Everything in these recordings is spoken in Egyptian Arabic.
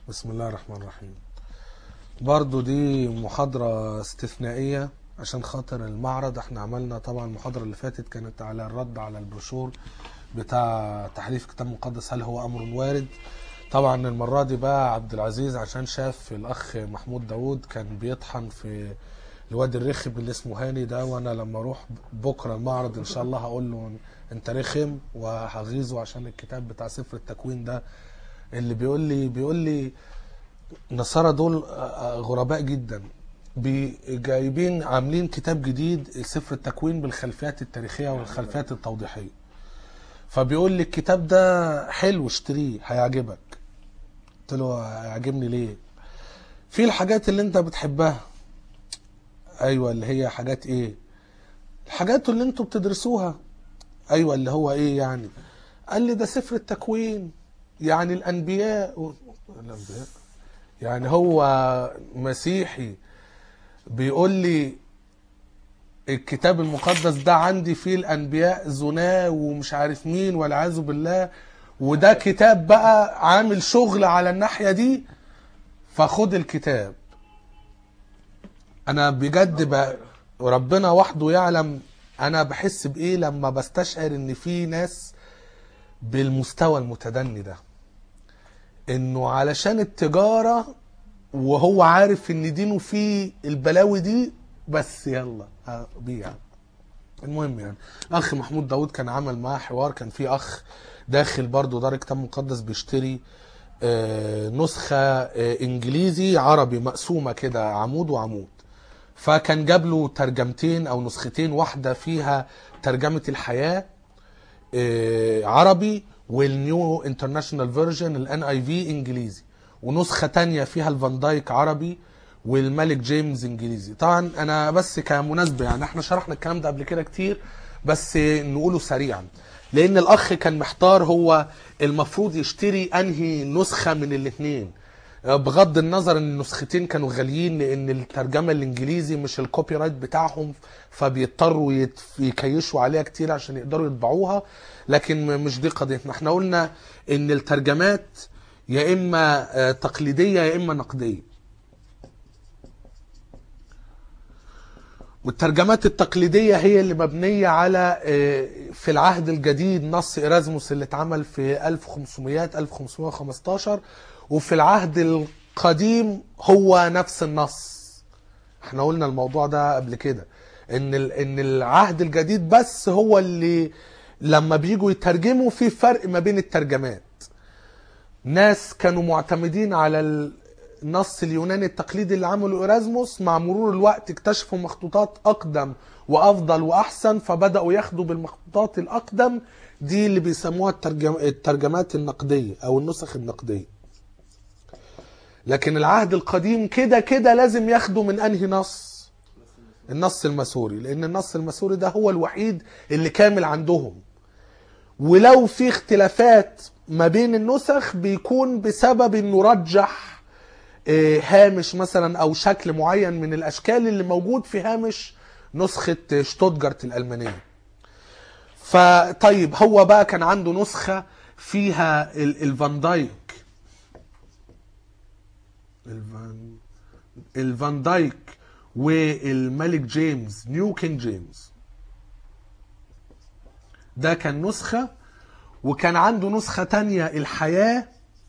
بسم الله الرحمن الرحيم برضو دي محاضرة استثنائية عشان خاطر المعرض احنا عملنا طبعا المحاضرة اللي فاتت كانت على الرد على البروشور بتاع تحريف كتاب مقدس هل هو امر وارد طبعا المرة دي بقى عبد العزيز عشان شاف الاخ محمود داوود كان بيطحن في الواد الرخم اللي اسمه هاني ده وانا لما اروح بكره المعرض ان شاء الله هقول له انت رخم وهغيظه عشان الكتاب بتاع سفر التكوين ده اللي بيقول لي بيقول لي النصارى دول غرباء جدا بي- جايبين عاملين كتاب جديد سفر التكوين بالخلفيات التاريخيه والخلفيات التوضيحيه فبيقول لي الكتاب ده حلو اشتريه هيعجبك قلت له هيعجبني ليه في الحاجات اللي انت بتحبها ايوه اللي هي حاجات ايه الحاجات اللي انتوا بتدرسوها ايوه اللي هو ايه يعني قال لي ده سفر التكوين يعني الانبياء و... الانبياء يعني هو مسيحي بيقول لي الكتاب المقدس ده عندي فيه الانبياء زناه ومش عارف مين والعياذ بالله وده كتاب بقى عامل شغل على الناحيه دي فخد الكتاب انا بجد بقى ربنا وحده يعلم انا بحس بايه لما بستشعر ان في ناس بالمستوى المتدني ده انه علشان التجارة وهو عارف ان دينه فيه البلاوي دي بس يلا ها، بيع المهم يعني اخ محمود داود كان عمل معاه حوار كان في اخ داخل برضه دار كتاب مقدس بيشتري آه، نسخة آه، انجليزي عربي مقسومة كده عمود وعمود فكان جاب له ترجمتين او نسختين واحدة فيها ترجمة الحياة آه، عربي والنيو انترناشونال فيرجن الان اي في انجليزي ونسخه تانية فيها الفان دايك عربي والملك جيمس انجليزي طبعا انا بس كمناسبه يعني احنا شرحنا الكلام ده قبل كده كتير بس نقوله سريعا لان الاخ كان محتار هو المفروض يشتري انهي نسخه من الاثنين بغض النظر ان النسختين كانوا غاليين لان الترجمه الانجليزي مش الكوبي رايت بتاعهم فبيضطروا يت- يكيشوا عليها كتير عشان يقدروا يطبعوها لكن م- مش دي قضيتنا احنا قلنا ان الترجمات يا اما آه، تقليديه يا اما نقديه والترجمات التقليدية هي اللي مبنية على آه، في العهد الجديد نص إرازموس اللي اتعمل في 1500 1515 وفي العهد القديم هو نفس النص احنا قلنا الموضوع ده قبل كده ان ال- ان العهد الجديد بس هو اللي لما بيجوا يترجموا في فرق ما بين الترجمات ناس كانوا معتمدين على النص اليوناني التقليدي اللي عمله إرازموس مع مرور الوقت اكتشفوا مخطوطات أقدم وأفضل وأحسن فبدأوا ياخدوا بالمخطوطات الأقدم دي اللي بيسموها الترجم... الترجمات النقدية أو النسخ النقدية لكن العهد القديم كده كده لازم ياخدوا من أنهي نص النص المسوري لأن النص المسوري ده هو الوحيد اللي كامل عندهم ولو في اختلافات ما بين النسخ بيكون بسبب انه رجح آه، هامش مثلا او شكل معين من الاشكال اللي موجود في هامش نسخة شتوتجارت الالمانية فطيب هو بقى كان عنده نسخة فيها ال- الفان دايك الفان الفان دايك والملك جيمس نيو كينج جيمس ده كان نسخة وكان عنده نسخة تانية الحياة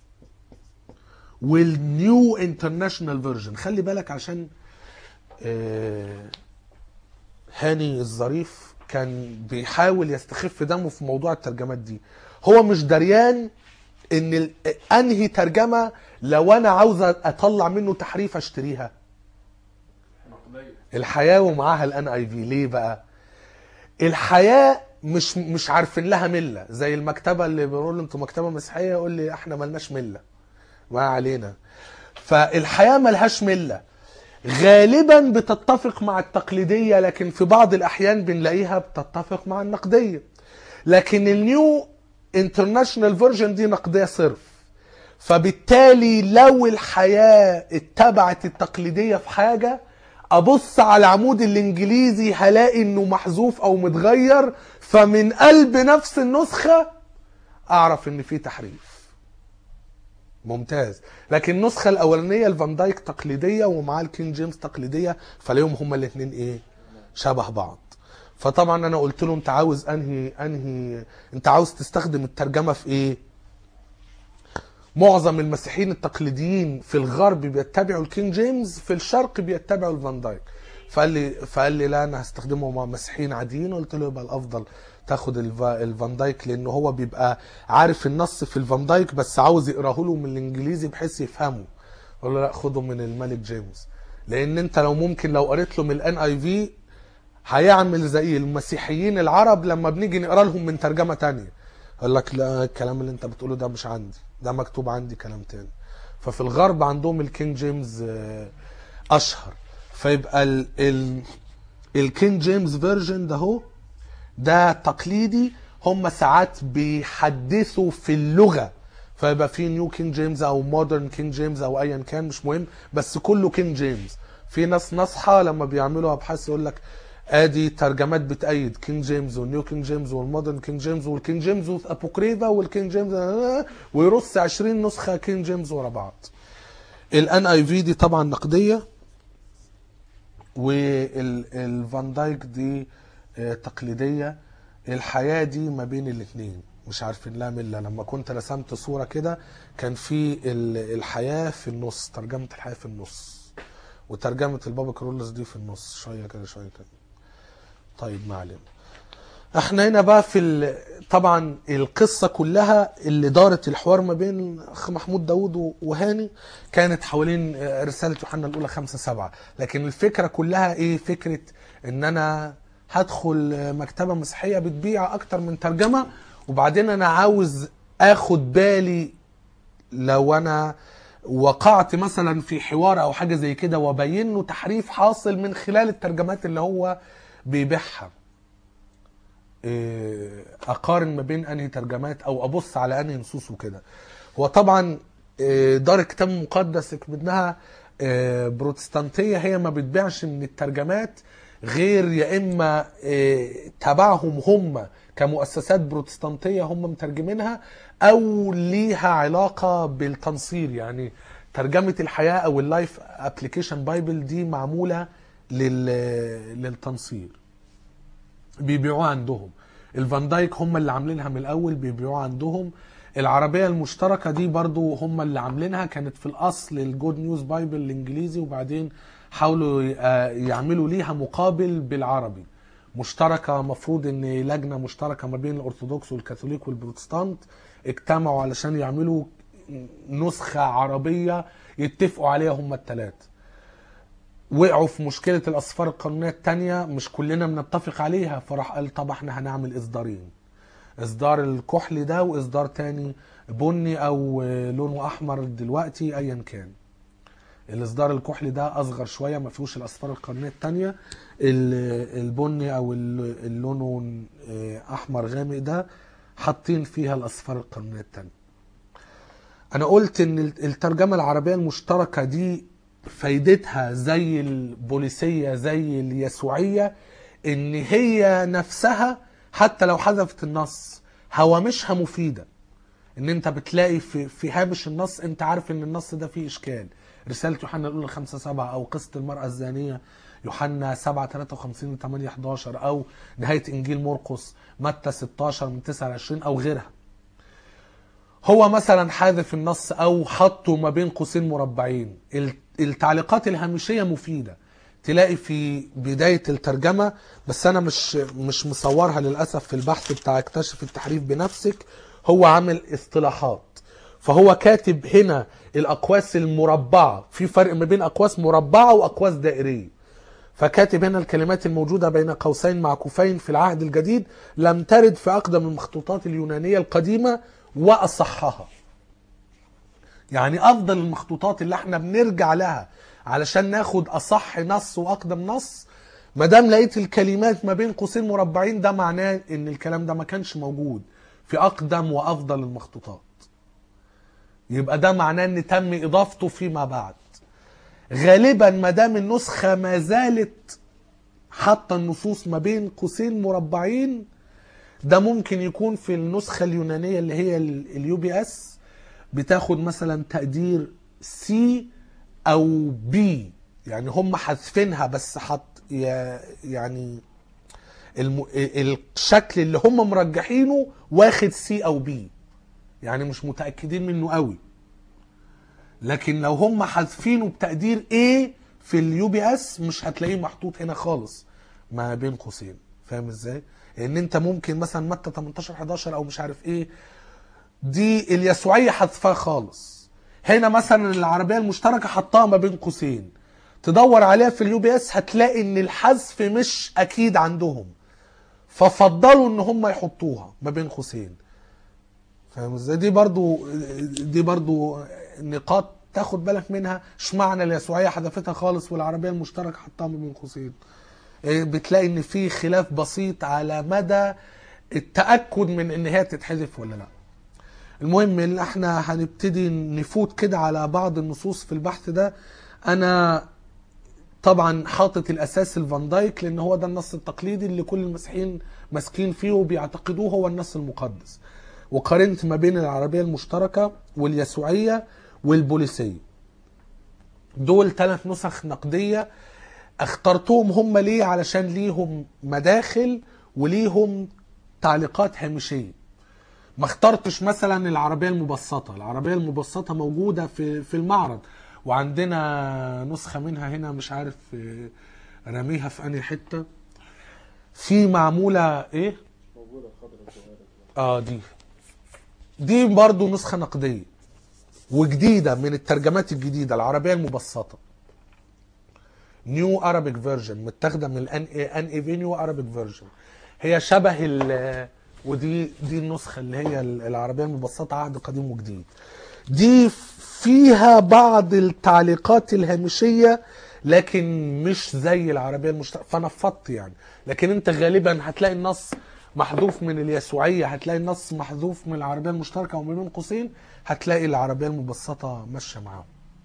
والنيو انترناشونال فيرجن خلي بالك عشان آه، هاني الظريف كان بيحاول يستخف دمه في موضوع الترجمات دي هو مش دريان ان ال- انهي ترجمة لو انا عاوز اطلع منه تحريف اشتريها نقدية الحياة ومعاها الان اي في ليه بقى الحياة مش مش عارفين لها ملة زي المكتبة اللي بيقول له انتوا مكتبة مسيحية يقول لي احنا ملناش ملة ما علينا فالحياة ملهاش ملة غالبا بتتفق مع التقليدية لكن في بعض الأحيان بنلاقيها بتتفق مع النقدية لكن النيو انترناشونال فيرجن دي نقدية صرف فبالتالي لو الحياة اتبعت التقليدية في حاجة ابص على العمود الانجليزي هلاقي انه محذوف او متغير فمن قلب نفس النسخة اعرف ان في تحريف ممتاز لكن النسخه الاولانيه الفان دايك تقليديه ومعاه الكينج جيمس تقليديه فلاقيهم هما الاثنين ايه شبه بعض فطبعا انا قلت له انت عاوز انهي انهي انت عاوز تستخدم الترجمه في ايه معظم المسيحيين التقليديين في الغرب بيتبعوا الكينج جيمس في الشرق بيتبعوا الفان دايك فقال لي فقال لي لا انا هستخدمه مع مسيحيين عاديين قلت له يبقى الافضل تاخد الفا- الفان دايك لان هو بيبقى عارف النص في الفان دايك بس عاوز يقراه له من الانجليزي بحيث يفهمه اقول له لا خده من الملك جيمس لان انت لو ممكن لو قريت له من الان اي في هيعمل زي المسيحيين العرب لما بنيجي نقرا لهم من ترجمه تانية يقول لك لا الكلام اللي انت بتقوله ده مش عندي ده مكتوب عندي كلام تاني ففي الغرب عندهم الكينج جيمس آه، اشهر فيبقى ال ال الكينج جيمس فيرجن ده هو ده تقليدي هم ساعات بيحدثوا في اللغه فيبقى في نيو كينج جيمس او مودرن كينج جيمس او ايا كان مش مهم بس كله كينج جيمس في ناس نصحى لما بيعملوا ابحاث يقول لك ادي ترجمات بتأيد كينج جيمس والنيو كينج جيمس والمودرن كينج جيمس والكينج جيمس ابوكريفا والكينج جيمس ويرص 20 نسخه كينج جيمس ورا بعض الان اي في دي طبعا نقديه والفان دايك دي آه، تقليديه الحياه دي ما بين الاثنين مش عارفين لا مله لما كنت رسمت صوره كده كان في ال- الحياه في النص ترجمه الحياه في النص وترجمه البابا كرولوس دي في النص شويه كده شويه كده طيب ما علينا احنا هنا بقى في ال... طبعا القصه كلها اللي دارت الحوار ما بين اخ محمود داوود و- وهاني كانت حوالين آه، رساله يوحنا الاولى خمسة سبعة لكن الفكره كلها ايه فكره ان انا هدخل آه، مكتبه مسيحيه بتبيع اكتر من ترجمه وبعدين انا عاوز اخد بالي لو انا وقعت مثلا في حوار او حاجه زي كده وابين له تحريف حاصل من خلال الترجمات اللي هو بيبيعها إيه، اقارن ما بين انهي ترجمات او ابص على انهي نصوص وكده هو طبعا إيه، دار الكتاب المقدس منها إيه، بروتستانتيه هي ما بتبيعش من الترجمات غير يا اما إيه، تبعهم هم كمؤسسات بروتستانتيه هم مترجمينها او ليها علاقه بالتنصير يعني ترجمه الحياه او اللايف ابلكيشن بايبل دي معموله لل للتنصير بيبيعوها عندهم الفان دايك هم اللي عاملينها من الاول بيبيعوها عندهم العربيه المشتركه دي برضو هم اللي عاملينها كانت في الاصل الجود نيوز بايبل الانجليزي وبعدين حاولوا ي- آه يعملوا ليها مقابل بالعربي مشتركه مفروض ان لجنه مشتركه ما بين الارثوذكس والكاثوليك والبروتستانت اجتمعوا علشان يعملوا نسخه عربيه يتفقوا عليها هم الثلاثه وقعوا في مشكلة الأسفار القانونية التانية مش كلنا بنتفق عليها فراح قال طب احنا هنعمل إصدارين إصدار الكحلي ده وإصدار تاني بني أو لونه أحمر دلوقتي أيا كان الإصدار الكحلي ده أصغر شوية ما فيهوش الأسفار القانونية التانية ال- البني أو ال- اللونه أحمر غامق ده حاطين فيها الأسفار القانونية التانية انا قلت ان الترجمه العربيه المشتركه دي فايدتها زي البوليسيه زي اليسوعيه ان هي نفسها حتى لو حذفت النص هوامشها مفيده ان انت بتلاقي في في هامش النص انت عارف ان النص ده فيه اشكال رساله يوحنا الاولى 5 7 او قصه المراه الزانيه يوحنا 7 53 8 11 او نهايه انجيل مرقس متى 16 من 9 ل 20 او غيرها هو مثلا حاذف النص او حطه ما بين قوسين مربعين ال- التعليقات الهامشيه مفيده تلاقي في بدايه الترجمه بس انا مش مش مصورها للاسف في البحث بتاع اكتشف التحريف بنفسك هو عامل اصطلاحات فهو كاتب هنا الاقواس المربعه في فرق ما بين اقواس مربعه واقواس دائريه فكاتب هنا الكلمات الموجودة بين قوسين معكوفين في العهد الجديد لم ترد في أقدم المخطوطات اليونانية القديمة وأصحها يعني أفضل المخطوطات اللي احنا بنرجع لها علشان ناخد أصح نص وأقدم نص ما دام لقيت الكلمات ما بين قوسين مربعين ده معناه ان الكلام ده ما كانش موجود في أقدم وأفضل المخطوطات يبقى ده معناه ان تم إضافته فيما بعد غالبا ما دام النسخه ما زالت حاطه النصوص ما بين قوسين مربعين ده ممكن يكون في النسخه اليونانيه اللي هي اليو بي اس بتاخد مثلا تقدير سي او بي يعني هم حذفينها بس حط يا- يعني الم... الشكل اللي هم مرجحينه واخد سي او بي يعني مش متاكدين منه قوي لكن لو هم حذفينه بتقدير A في اليو بي اس مش هتلاقيه محطوط هنا خالص ما بين قوسين فاهم ازاي؟ ان انت ممكن مثلا متى 18 11 او مش عارف ايه دي اليسوعيه حذفها خالص هنا مثلا العربيه المشتركه حطها ما بين قوسين تدور عليها في اليو بي اس هتلاقي ان الحذف مش اكيد عندهم ففضلوا ان هم يحطوها ما بين قوسين فاهم ازاي دي برضو دي برضو نقاط تاخد بالك منها اشمعنى اليسوعيه حذفتها خالص والعربيه المشتركه حطها ما بين قوسين إيه، بتلاقي ان في خلاف بسيط على مدى التاكد من ان هي تتحذف ولا لا المهم ان احنا هنبتدي نفوت كده على بعض النصوص في البحث ده انا طبعا حاطط الاساس الفان دايك لان هو ده النص التقليدي اللي كل المسيحيين ماسكين فيه وبيعتقدوه هو النص المقدس وقارنت ما بين العربيه المشتركه واليسوعيه والبوليسيه دول ثلاث نسخ نقديه اخترتهم هم ليه علشان ليهم مداخل وليهم تعليقات هامشيه ما اخترتش مثلا العربيه المبسطه العربيه المبسطه موجوده في في المعرض وعندنا نسخه منها هنا مش عارف آه، راميها في انهي حته في معموله ايه موجودة الخضرا الصغيرة دي. اه دي دي برضو نسخه نقديه وجديده من الترجمات الجديده العربيه المبسطه نيو ارابيك فيرجن متاخده من الان ان ايفينيو ارابيك فيرجن هي شبه ال ودي دي النسخه اللي هي العربيه المبسطه عهد قديم وجديد دي فيها بعض التعليقات الهامشيه لكن مش زي العربيه المشتركه فنفضت يعني لكن انت غالبا هتلاقي النص محذوف من اليسوعيه هتلاقي النص محذوف من العربيه المشتركه ومن بين قوسين هتلاقي العربيه المبسطه ماشيه معاهم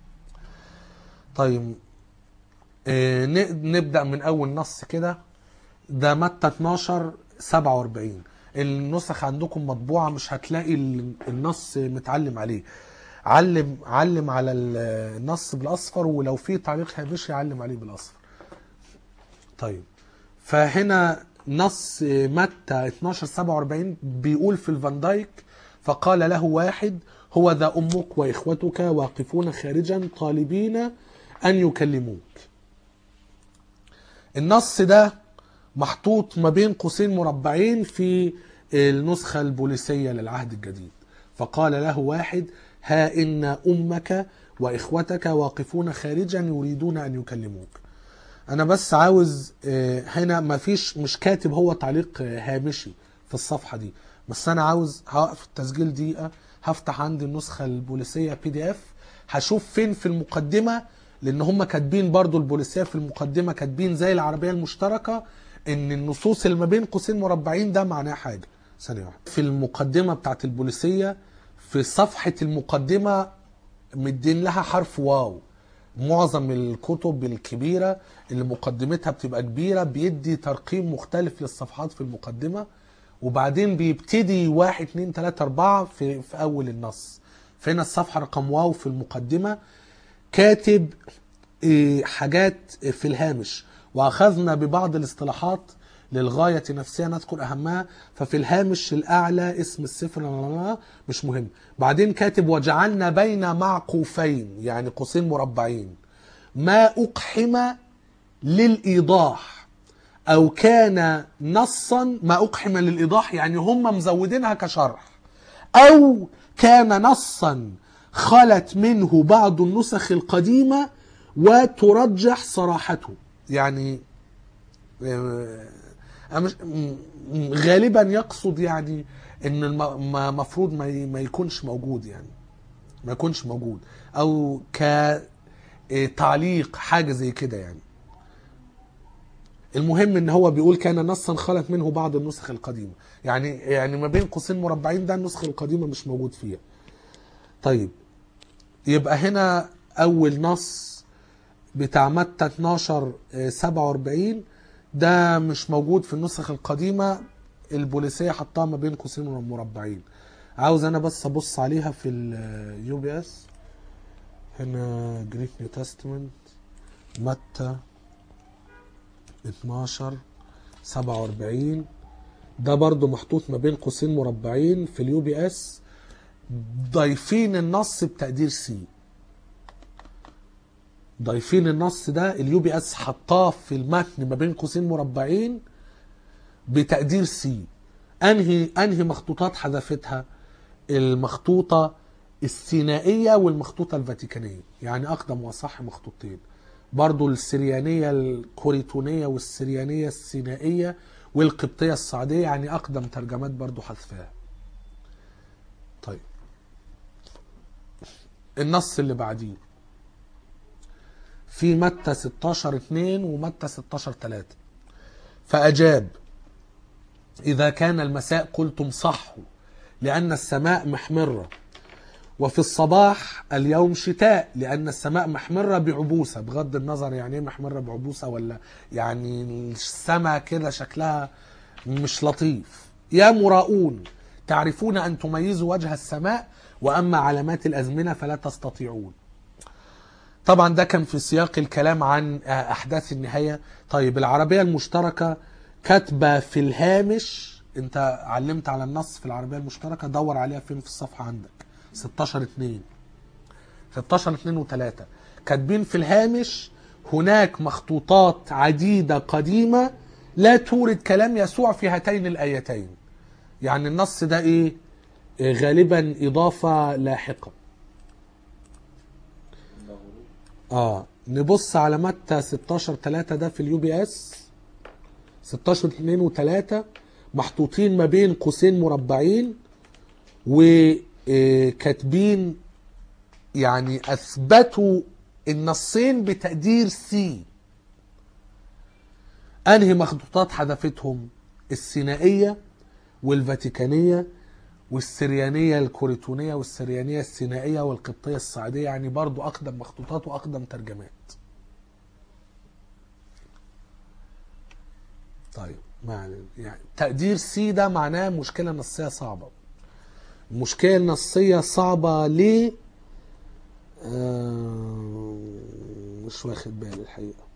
طيب آه، ن- نبدا من اول نص كده ده متى 12 47 النسخ عندكم مطبوعه مش هتلاقي ال- النص متعلم عليه علم علم على ال- النص بالاصفر ولو في تعليق هامشي علم عليه بالاصفر طيب فهنا نص متى 12 47 بيقول في الفان دايك فقال له واحد هو ذا امك واخوتك واقفون خارجا طالبين ان يكلموك النص ده محطوط ما بين قوسين مربعين في النسخة البوليسية للعهد الجديد فقال له واحد ها إن أمك وإخوتك واقفون خارجا يريدون أن يكلموك أنا بس عاوز آه، هنا ما فيش مش كاتب هو تعليق آه، هامشي في الصفحة دي بس أنا عاوز هوقف التسجيل دقيقة هفتح عندي النسخة البوليسية بي دي اف هشوف فين في المقدمة لان هم كاتبين برضو البوليسيه في المقدمه كاتبين زي العربيه المشتركه ان النصوص اللي ما بين قوسين مربعين ده معناه حاجه ثانيه واحده في المقدمه بتاعت البوليسيه في صفحه المقدمه مدين لها حرف واو معظم الكتب الكبيره اللي مقدمتها بتبقى كبيره بيدي ترقيم مختلف للصفحات في المقدمه وبعدين بيبتدي واحد اتنين تلاته اربعه في, في اول النص فهنا الصفحه رقم واو في المقدمه كاتب إيه، حاجات في الهامش واخذنا ببعض الاصطلاحات للغاية نفسها نذكر أهمها ففي الهامش الأعلى اسم السفر لا لا لا مش مهم بعدين كاتب وجعلنا بين معقوفين يعني قوسين مربعين ما أقحم للإيضاح أو كان نصا ما أقحم للإيضاح يعني هم مزودينها كشرح أو كان نصا خلت منه بعض النسخ القديمة وترجح صراحته يعني آه، أمش- م- م- غالبا يقصد يعني ان المفروض ما ي- ما يكونش موجود يعني ما يكونش موجود او كتعليق حاجه زي كده يعني المهم ان هو بيقول كان نصا خلت منه بعض النسخ القديمه يعني يعني ما بين قوسين مربعين ده النسخه القديمه مش موجود فيها طيب يبقى هنا اول نص بتاع متى 12 آه، 47 ده مش موجود في النسخ القديمه البوليسيه حطها ما بين قوسين مربعين عاوز انا بس ابص عليها في اليو بي اس هنا جريك نيو تestament متى 12 47 ده برضو محطوط ما بين قوسين مربعين في اليو بي اس ضايفين النص بتقدير سي ضايفين النص ده اليو بي اس حطاه في المتن ما بين قوسين مربعين بتقدير سي انهي انهي مخطوطات حذفتها المخطوطه السينائيه والمخطوطه الفاتيكانيه يعني اقدم واصح مخطوطتين برضو السريانيه الكوريتونيه والسريانيه السينائيه والقبطيه الصعيديه يعني اقدم ترجمات برضو حذفها طيب النص اللي بعديه في متى 16 2 ومتى 16 3 فأجاب إذا كان المساء قلتم صحوا لأن السماء محمرة وفي الصباح اليوم شتاء لأن السماء محمرة بعبوسة بغض النظر يعني ايه محمرة بعبوسة ولا يعني السماء كده شكلها مش لطيف يا مراؤون تعرفون أن تميزوا وجه السماء وأما علامات الأزمنة فلا تستطيعون طبعا ده كان في سياق الكلام عن احداث النهايه طيب العربيه المشتركه كاتبه في الهامش انت علمت على النص في العربيه المشتركه دور عليها فين في الصفحه عندك 16 2 16 2 و3 كاتبين في الهامش هناك مخطوطات عديده قديمه لا تورد كلام يسوع في هاتين الايتين يعني النص ده ايه آه، غالبا اضافه لاحقه اه نبص على متى 16 3 ده في اليو بي اس 16 2 و3 محطوطين ما بين قوسين مربعين وكاتبين يعني اثبتوا النصين بتقدير سي انهي مخطوطات حذفتهم السينائيه والفاتيكانيه والسريانيه الكوريتونيه والسريانيه السينائيه والقبطيه الصعيديه يعني برضو اقدم مخطوطات واقدم ترجمات طيب معنى يعني تقدير سي ده معناه مشكله نصيه صعبه المشكله النصيه صعبه ليه آه مش واخد بالي الحقيقه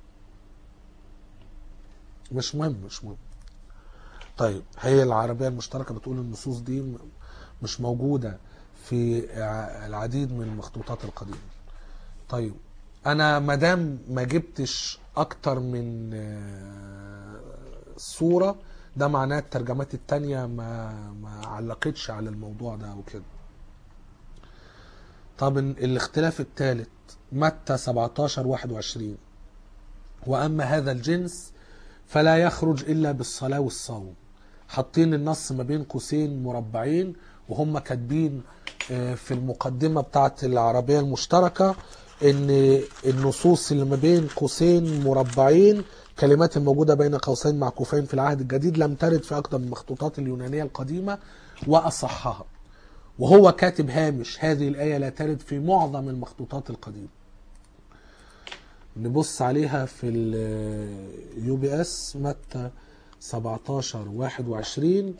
مش مهم مش مهم طيب هي العربية المشتركة بتقول النصوص دي م- مش موجودة في ع- العديد من المخطوطات القديمة طيب انا مادام ما جبتش اكتر من آه، صورة ده معناه الترجمات التانية ما ما علقتش على الموضوع ده وكده طب ال- الاختلاف الثالث متى 17 21 واما هذا الجنس فلا يخرج الا بالصلاه والصوم حاطين النص ما بين قوسين مربعين وهم كاتبين آه، في المقدمه بتاعت العربيه المشتركه ان النصوص اللي ما بين قوسين مربعين كلمات الموجوده بين قوسين معكوفين في العهد الجديد لم ترد في اقدم المخطوطات اليونانيه القديمه واصحها وهو كاتب هامش هذه الايه لا ترد في معظم المخطوطات القديمه نبص عليها في اليو بي اس متى 17 21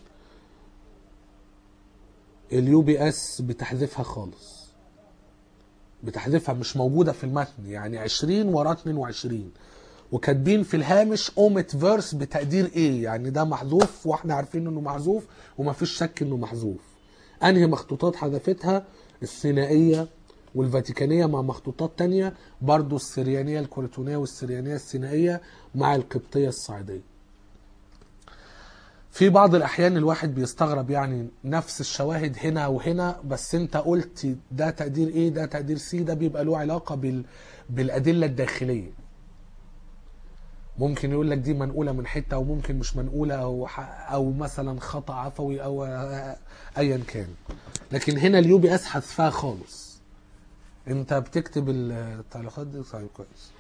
اليو بي اس بتحذفها خالص بتحذفها مش موجوده في المتن يعني 20 وراه 22 وكاتبين في الهامش اومت فيرس بتقدير ايه يعني ده محذوف واحنا عارفين انه محذوف ومفيش شك انه محذوف انهي مخطوطات حذفتها الثنائيه والفاتيكانيه مع مخطوطات تانية برضو السريانيه الكوريتونيه والسريانيه السينائيه مع القبطيه الصعيديه في بعض الاحيان الواحد بيستغرب يعني نفس الشواهد هنا وهنا بس انت قلت ده تقدير ايه ده تقدير سي ده بيبقى له علاقه بال بالادله الداخليه ممكن يقول لك دي منقوله من حته او ممكن مش منقوله او ح- او مثلا خطا عفوي او ايا كان لكن هنا اليو بي اس حذفها خالص انت بتكتب التعليقات دي طيب كويس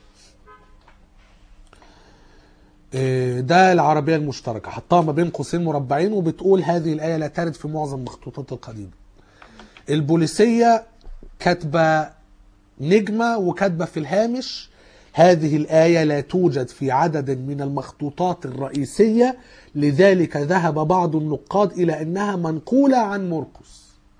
إيه، ده العربية المشتركة حطها ما بين قوسين مربعين وبتقول هذه الآية لا ترد في معظم المخطوطات القديمة البوليسية كاتبة نجمة وكاتبة في الهامش هذه الآية لا توجد في عدد من المخطوطات الرئيسية لذلك ذهب بعض النقاد إلى أنها منقولة عن مرقس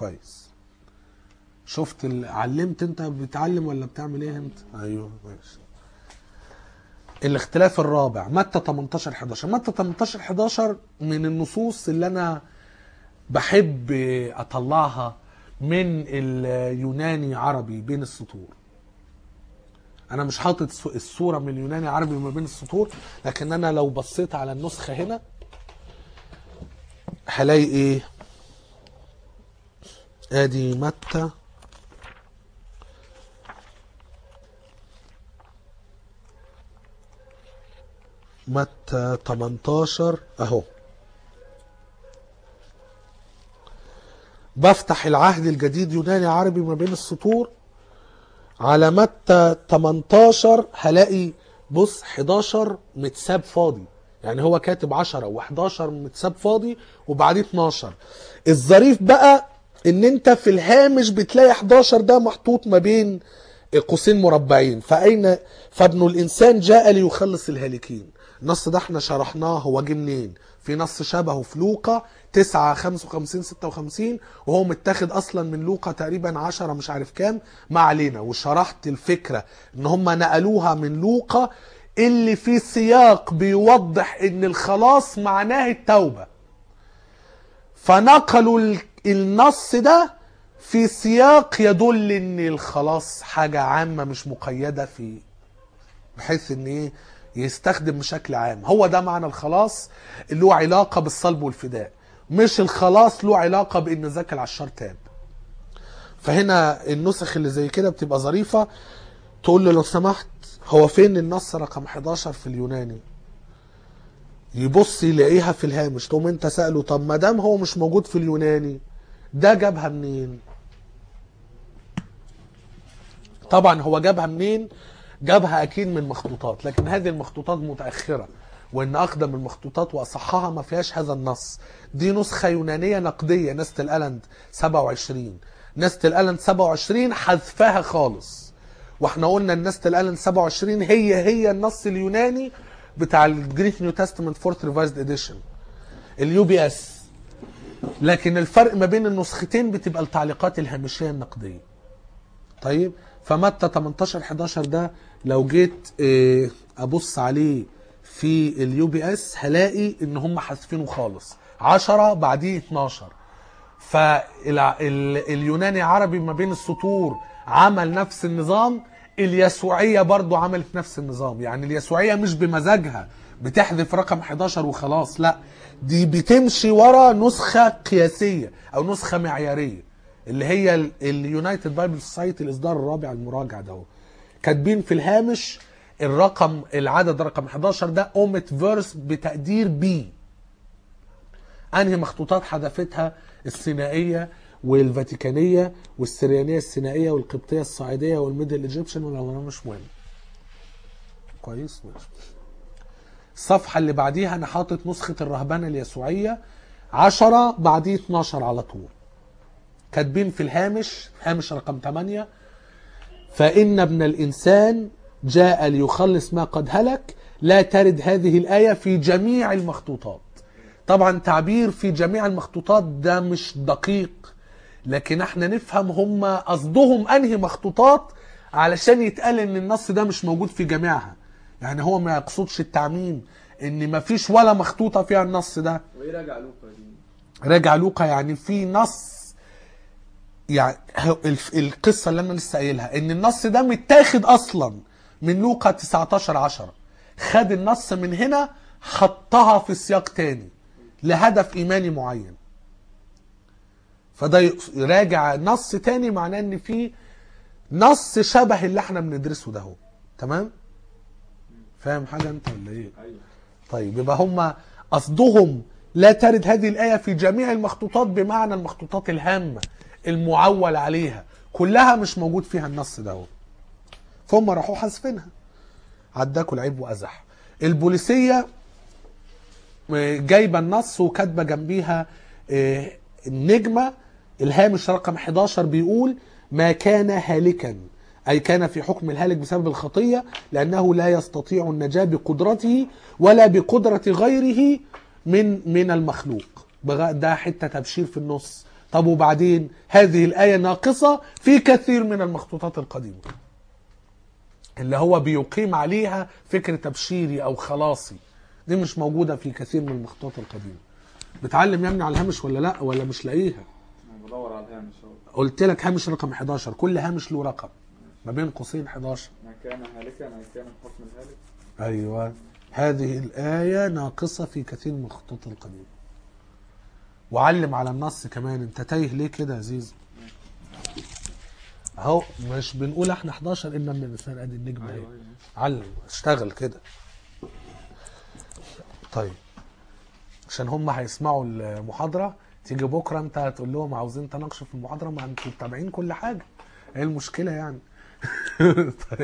كويس شفت ال... علمت انت بتعلم ولا بتعمل ايه انت ايوه ماشي الاختلاف الرابع متى 18 11 متى 18 11 من النصوص اللي انا بحب اطلعها من اليوناني عربي بين السطور انا مش حاطط الص- الصوره من اليوناني عربي ما بين السطور لكن انا لو بصيت على النسخه هنا هلاقي ايه ادي متى متى 18 اهو بفتح العهد الجديد يوناني عربي ما بين السطور على متى 18 هلاقي بص 11 متساب فاضي يعني هو كاتب 10 و11 متساب فاضي وبعديه 12 الظريف بقى ان انت في الهامش بتلاقي 11 ده محطوط ما بين قوسين مربعين فاين فابن الانسان جاء ليخلص الهالكين النص ده احنا شرحناه هو جه منين في نص شبهه في لوقا 9 55 56 وهو متاخد اصلا من لوقا تقريبا 10 مش عارف كام ما علينا وشرحت الفكره ان هم نقلوها من لوقا اللي في سياق بيوضح ان الخلاص معناه التوبه فنقلوا ال- النص ده في سياق يدل ان الخلاص حاجه عامه مش مقيده في بحيث ان ايه يستخدم بشكل عام هو ده معنى الخلاص اللي له علاقه بالصلب والفداء مش الخلاص له علاقه بان زكى العشار تاب فهنا النسخ اللي زي كده بتبقى ظريفه تقول له لو سمحت هو فين النص رقم 11 في اليوناني يبص يلاقيها في الهامش تقوم انت سأله طب ما دام هو مش موجود في اليوناني ده جابها منين طبعا هو جابها منين جابها اكيد من مخطوطات لكن هذه المخطوطات متاخره وان اقدم المخطوطات واصحها ما فيهاش هذا النص دي نسخه يونانيه نقديه نست الالند 27 نست الالند 27 حذفها خالص واحنا قلنا ان نست الالند 27 هي هي النص اليوناني بتاع الجريك نيو تestament فورث ريفايزد اديشن اليو بي اس لكن الفرق ما بين النسختين بتبقى التعليقات الهامشيه النقديه طيب فمتى 18 11 ده لو جيت آه، ابص عليه في اليو بي اس هلاقي ان هم حذفينه خالص 10 بعديه 12 فاليوناني عربي ما بين السطور عمل نفس النظام اليسوعية برضو عملت نفس النظام يعني اليسوعية مش بمزاجها بتحذف رقم 11 وخلاص لا دي بتمشي ورا نسخة قياسية او نسخة معيارية اللي هي اليونايتد بايبل سوسايتي الاصدار الرابع المراجع ده هو. كاتبين في الهامش الرقم العدد رقم 11 ده اومت فيرس بتقدير بي انهي مخطوطات حذفتها السينائيه والفاتيكانيه والسريانيه السينائيه والقبطيه الصعيديه والميدل ايجيبشن ولا ولا مش مهم كويس ماشي الصفحه اللي بعديها انا حاطط نسخه الرهبنه اليسوعيه 10 بعديه 12 على طول كاتبين في الهامش هامش رقم 8 فإن ابن الإنسان جاء ليخلص ما قد هلك لا ترد هذه الآية في جميع المخطوطات طبعا تعبير في جميع المخطوطات ده مش دقيق لكن احنا نفهم هم قصدهم انهي مخطوطات علشان يتقال ان النص ده مش موجود في جميعها يعني هو ما يقصدش التعميم ان ما فيش ولا مخطوطة فيها النص ده وايه راجع لوقا دي؟ راجع لوقا يعني في نص يعني هو الف- القصه اللي انا لسه قايلها ان النص ده متاخد اصلا من لوقا 19 10 خد النص من هنا حطها في سياق تاني لهدف ايماني معين فده يقص- راجع نص تاني معناه ان في نص شبه اللي احنا بندرسه ده هو تمام فاهم حاجه انت ولا ايه ايوه طيب يبقى هم قصدهم لا ترد هذه الآية في جميع المخطوطات بمعنى المخطوطات الهامة المعول عليها كلها مش موجود فيها النص ده فهم راحوا حذفينها عداكوا العيب وأزح البوليسية آه، جايبة النص وكاتبة جنبيها آه، النجمة الهامش رقم 11 بيقول ما كان هالكا أي كان في حكم الهالك بسبب الخطية لأنه لا يستطيع النجاة بقدرته ولا بقدرة غيره من من المخلوق بغ- ده حتة تبشير في النص طب وبعدين هذه الآية ناقصة في كثير من المخطوطات القديمة اللي هو بيقيم عليها فكر تبشيري أو خلاصي دي مش موجودة في كثير من المخطوطات القديمة بتعلم يا ابني على الهامش ولا لا ولا مش لاقيها انا بدور على الهامش اهو قلت لك هامش رقم 11 كل هامش له رقم ما بين قوسين 11 ما كان هالكا ما كان بحكم الهالك ايوه هذه الآية ناقصة في كثير من الخطوط القديمة وعلم على النص كمان انت تايه ليه كده يا زيزو اهو مش بنقول احنا 11 ان من الانسان ادي النجمة اهي ايوه ايوه علم اشتغل كده طيب عشان هم هيسمعوا المحاضرة تيجي بكرة انت هتقول لهم عاوزين تناقشوا في المحاضرة ما انتوا متابعين كل حاجة ايه المشكلة يعني طيب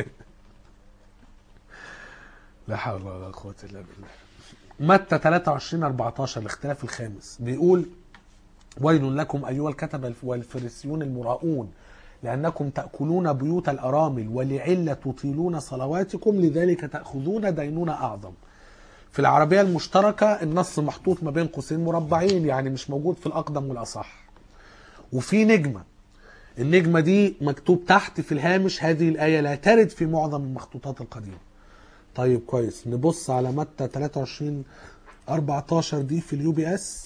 لا حول ولا قوة الا بالله متى 23 14 الاختلاف الخامس بيقول ويل لكم ايها الكتبة والفريسيون المراؤون لأنكم تأكلون بيوت الأرامل ولعلة تطيلون صلواتكم لذلك تأخذون دينونة أعظم في العربية المشتركة النص محطوط ما بين قوسين مربعين يعني مش موجود في الأقدم والأصح وفي نجمة النجمة دي مكتوب تحت في الهامش هذه الآية لا ترد في معظم المخطوطات القديمة طيب كويس نبص على متى 23 14 دي في اليو بي اس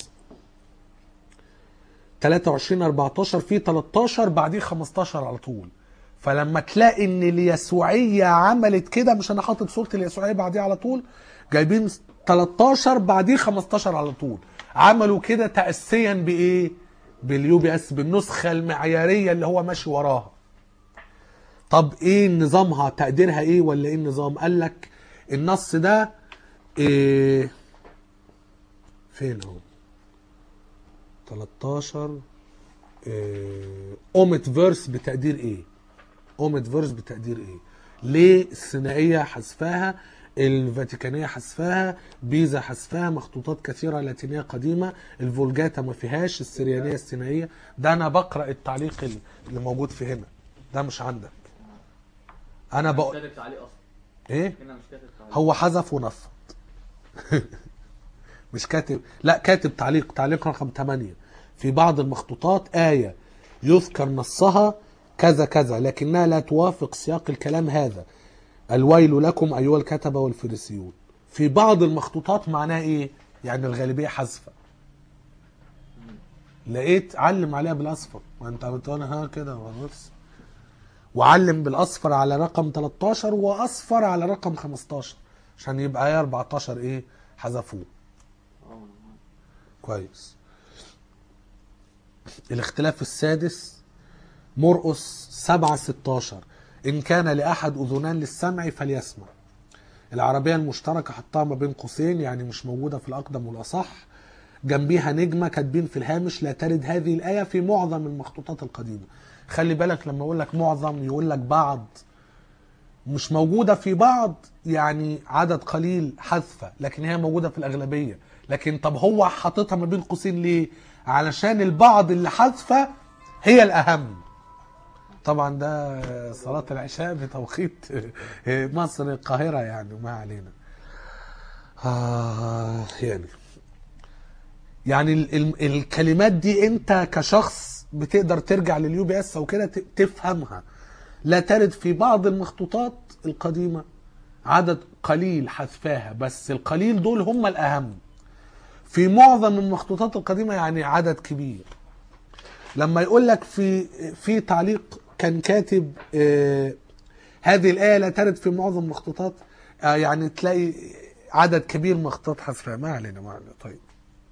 23 14 في 13 بعديه 15 على طول فلما تلاقي ان اليسوعيه عملت كده مش انا حاطط صوره اليسوعيه بعديه على طول جايبين 13 بعديه 15 على طول عملوا كده تاسيا بايه باليو بي اس بالنسخه المعياريه اللي هو ماشي وراها طب ايه نظامها تقديرها ايه ولا ايه النظام قال لك النص ده إيه فين اهو 13 إيه اومت فيرس بتقدير ايه اومت فيرس بتقدير ايه ليه الثنائيه حذفاها الفاتيكانيه حذفاها بيزا حذفاها مخطوطات كثيره لاتينيه قديمه الفولجاتا ما فيهاش السريانيه الثنائيه ده انا بقرا التعليق اللي موجود في هنا ده مش عندك انا مش بقول كاتب تعليق اصلا ايه هنا مش كاتب تعليق هو حذف ونفض مش كاتب لا كاتب تعليق تعليق رقم 8 في بعض المخطوطات آية يذكر نصها كذا كذا لكنها لا توافق سياق الكلام هذا الويل لكم أيها الكتبة والفريسيون في بعض المخطوطات معناه إيه يعني الغالبية حذفة لقيت علم عليها بالأصفر وانت بتقول ها كده بص وعلم بالاصفر على رقم 13 واصفر على رقم 15 عشان يبقى ايه 14 ايه حذفوه اه كويس الاختلاف السادس مرقس 7 16 ان كان لاحد اذنان للسمع فليسمع العربيه المشتركه حطها ما بين قوسين يعني مش موجوده في الاقدم والاصح جنبيها نجمه كاتبين في الهامش لا ترد هذه الايه في معظم المخطوطات القديمه خلي بالك لما اقول لك معظم يقول لك بعض مش موجوده في بعض يعني عدد قليل حذفه لكن هي موجوده في الاغلبيه لكن طب هو حاططها ما بين قوسين ليه علشان البعض اللي حذفه هي الاهم طبعا ده صلاة العشاء بتوقيت مصر القاهرة يعني ما علينا آه يعني يعني ال ال الكلمات دي انت كشخص بتقدر ترجع لليو بي اس او كده ت- تفهمها لا ترد في بعض المخطوطات القديمة عدد قليل حذفاها بس القليل دول هم الأهم في معظم المخطوطات القديمة يعني عدد كبير لما يقول لك في في تعليق كان كاتب آه، هذه الآية لا ترد في معظم المخطوطات آه، يعني تلاقي عدد كبير من مخطوطات حذفها ما علينا ما علينا طيب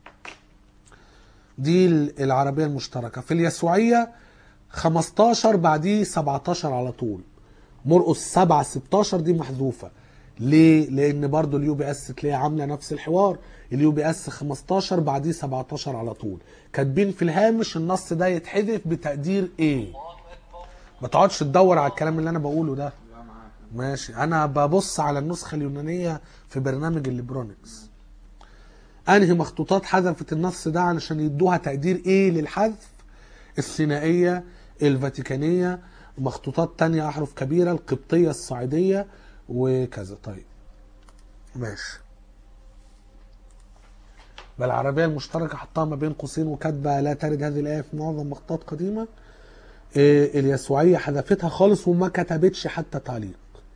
دي العربية المشتركة في اليسوعية 15 بعديه 17 على طول مرقس 7 16 دي محذوفة ليه؟ لأن برضو اليو بي اس تلاقيها عاملة نفس الحوار اليو بي اس 15 بعديه 17 على طول كاتبين في الهامش النص ده يتحذف بتقدير ايه ما تقعدش تدور على الكلام اللي انا بقوله ده لا معاك ماشي انا ببص على النسخه اليونانيه في برنامج الليبرونكس انهي مخطوطات حذفت النص ده علشان يدوها تقدير ايه للحذف الثنائيه الفاتيكانيه مخطوطات تانية احرف كبيره القبطيه الصعيديه وكذا طيب ماشي بل العربية المشتركة حطها ما بين قوسين وكاتبة لا ترد هذه الآية في معظم مخطوطات قديمة إيه، اليسوعية حذفتها خالص وما كتبتش حتى تعليق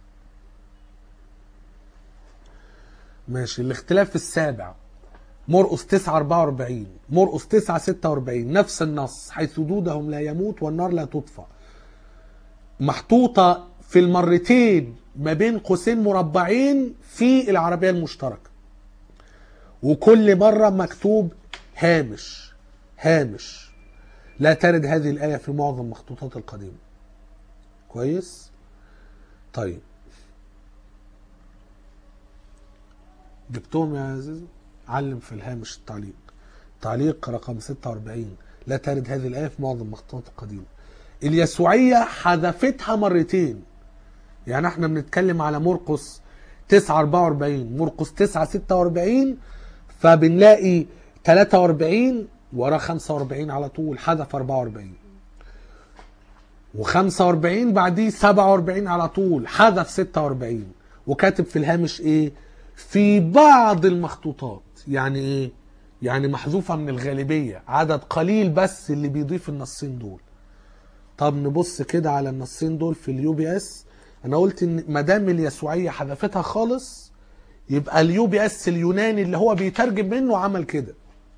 ماشي الاختلاف السابع مرقس 9 44 مرقس 9 46 نفس النص حيث دودهم لا يموت والنار لا تطفأ محطوطة في المرتين ما بين قوسين مربعين في العربية المشتركة وكل مرة مكتوب هامش هامش لا ترد هذه الآية في معظم مخطوطات القديمة كويس طيب جبتهم يا عزيز علم في الهامش التعليق تعليق رقم 46 لا ترد هذه الآية في معظم مخطوطات القديمة اليسوعية حذفتها مرتين يعني احنا بنتكلم على مرقس 9 44 مرقس 9 46 فبنلاقي 43 وراه 45 على طول حذف 44 و45 بعديه 47 على طول حذف 46 وكاتب في الهامش ايه في بعض المخطوطات يعني ايه يعني محذوفة من الغالبية عدد قليل بس اللي بيضيف النصين دول طب نبص كده على النصين دول في اليو بي اس انا قلت ان ما دام اليسوعيه حذفتها خالص يبقى اليو بي اس اليوناني اللي هو بيترجم منه عمل كده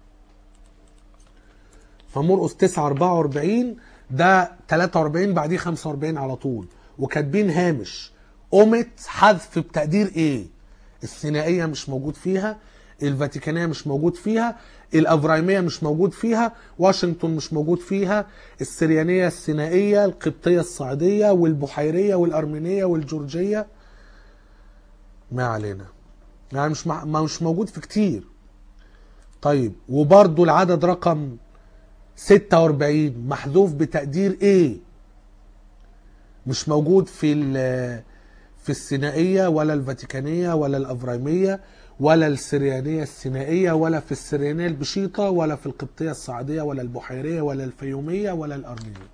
فمرقس 9 44 ده 43 بعديه 45 على طول وكاتبين هامش قمت حذف بتقدير ايه الثنائيه مش موجود فيها الفاتيكانيه مش موجود فيها الافرايميه مش موجود فيها واشنطن مش موجود فيها السريانيه السينائيه القبطيه الصعيديه والبحيريه والارمينيه والجورجيه ما علينا يعني مش مع... ما مش موجود في كتير طيب وبرضو العدد رقم 46 محذوف بتقدير ايه مش موجود في ال- في السينائيه ولا الفاتيكانيه ولا الافرايميه ولا السريانيه السينائيه ولا في السريانيه البشيطه ولا في القبطيه الصعيديه ولا البحيريه ولا الفيوميه ولا الارمينيه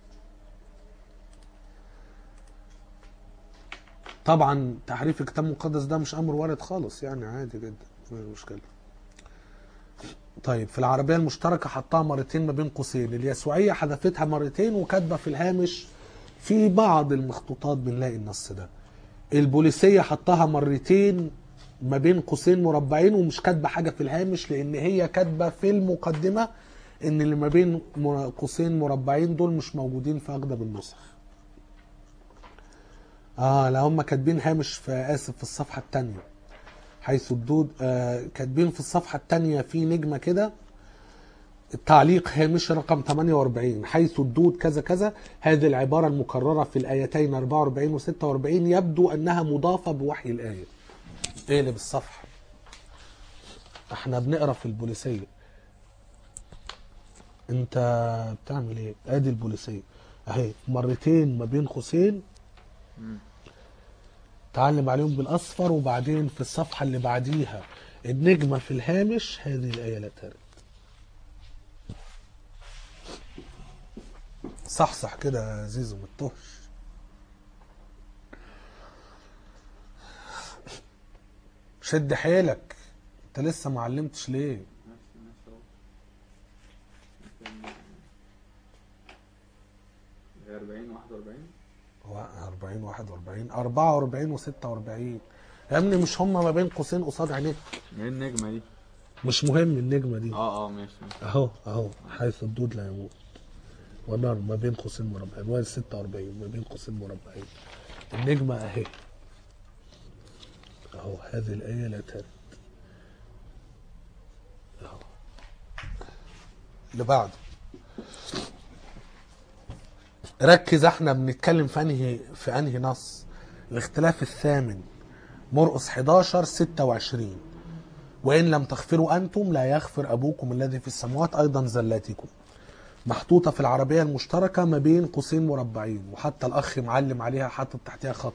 طبعا تحريف الكتاب المقدس ده مش امر وارد خالص يعني عادي جدا مفيش مشكله طيب في العربيه المشتركه حطها مرتين ما بين قوسين اليسوعيه حذفتها مرتين وكاتبه في الهامش في بعض المخطوطات بنلاقي النص ده البوليسيه حطها مرتين ما بين قوسين مربعين ومش كاتبه حاجه في الهامش لان هي كاتبه في المقدمه ان اللي ما بين مر- قوسين مربعين دول مش موجودين في اغلب النسخ اه لا هم كاتبين هامش في اسف في الصفحه الثانيه حيث الدود آه كاتبين في الصفحه الثانيه في نجمه كده التعليق هامش رقم 48 حيث الدود كذا كذا هذه العباره المكرره في الايتين 44 و 46 يبدو انها مضافه بوحي الايه اقلب الصفحه احنا بنقرا في البوليسيه انت بتعمل ايه ادي البوليسيه اهي مرتين ما بين قوسين مم. تعلم عليهم بالاصفر وبعدين في الصفحه اللي بعديها النجمه في الهامش هذه الايه لا ترد صحصح كده يا زيزو ما تتوهش شد حيلك انت لسه ما علمتش ليه ماشي ماشي اهو ممكن- هي 40 41 هو 40 41 44 و 46 يا ابني مش هم ما بين قوسين قصاد عينيك ايه النجمة دي؟ مش مهم النجمه دي اه اه ماشي ماشي اهو اهو حيث الدود لا يموت والنار ما بين قوسين مربعين وهي 46 ما بين قوسين مربعين النجمة اهي اهو هذه الآية لا ترد اهو اللي بعده ركز احنا بنتكلم في انهي في انهي نص الاختلاف الثامن مرقس 11 26 وإن لم تغفروا أنتم لا يغفر أبوكم الذي في السماوات أيضا زلاتكم محطوطة في العربية المشتركة ما بين قوسين مربعين وحتى الأخ معلم عليها حاطط تحتها خط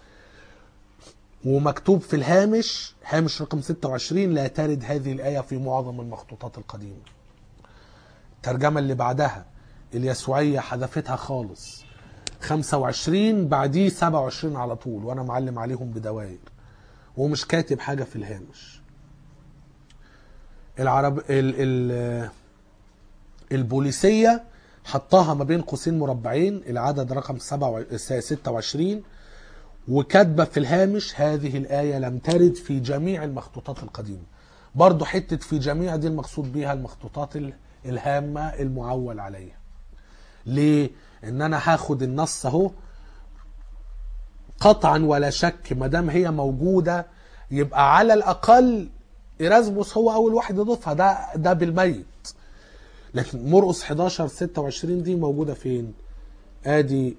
ومكتوب في الهامش هامش رقم 26 لا ترد هذه الآية في معظم المخطوطات القديمة الترجمة اللي بعدها اليسوعية حذفتها خالص 25 بعديه 27 على طول وأنا معلم عليهم بدوائر ومش كاتب حاجة في الهامش العرب ال ال البوليسيه حطها ما بين قوسين مربعين العدد رقم 7 26 وكاتبه في الهامش هذه الايه لم ترد في جميع المخطوطات القديمه برضو حته في جميع دي المقصود بيها المخطوطات ال- الهامه المعول عليها ليه ان انا هاخد النص اهو قطعا ولا شك ما دام هي موجوده يبقى على الاقل ايرازموس هو اول واحد يضيفها ده ده بالميت لكن مرقس 11 26 دي موجوده فين ادي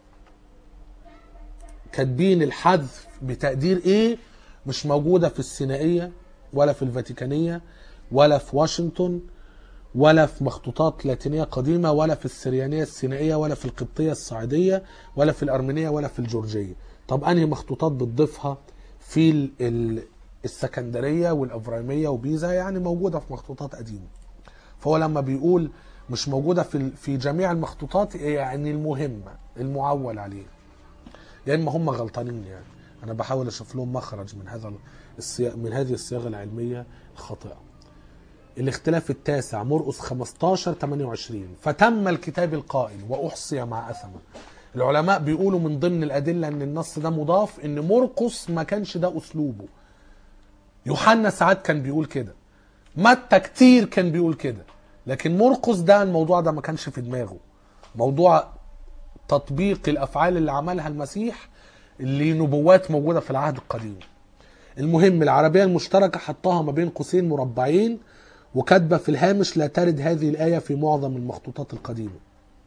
كاتبين الحذف بتقدير ايه مش موجوده في السينائيه ولا في الفاتيكانيه ولا في واشنطن ولا في مخطوطات لاتينيه قديمه ولا في السريانيه السينائيه ولا في القبطيه الصعيديه ولا في الارمينيه ولا في الجورجيه طب انهي مخطوطات بتضيفها في ال- ال- السكندريه والافرايميه وبيزا يعني موجوده في مخطوطات قديمه فهو لما بيقول مش موجوده في ال- في جميع المخطوطات يعني المهمه المعول عليها يا اما هم غلطانين يعني انا بحاول اشوف لهم مخرج من هذا الصياغ من هذه الصياغه العلميه الخاطئه الاختلاف التاسع مرقس 15 28 فتم الكتاب القائل واحصي مع اثمه العلماء بيقولوا من ضمن الادله ان النص ده مضاف ان مرقس ما كانش ده اسلوبه يوحنا ساعات كان بيقول كده متى كتير كان بيقول كده لكن مرقس ده الموضوع ده ما كانش في دماغه موضوع تطبيق الافعال اللي عملها المسيح لنبوات موجوده في العهد القديم المهم العربيه المشتركه حطها ما بين قوسين مربعين وكاتبه في الهامش لا ترد هذه الايه في معظم المخطوطات القديمه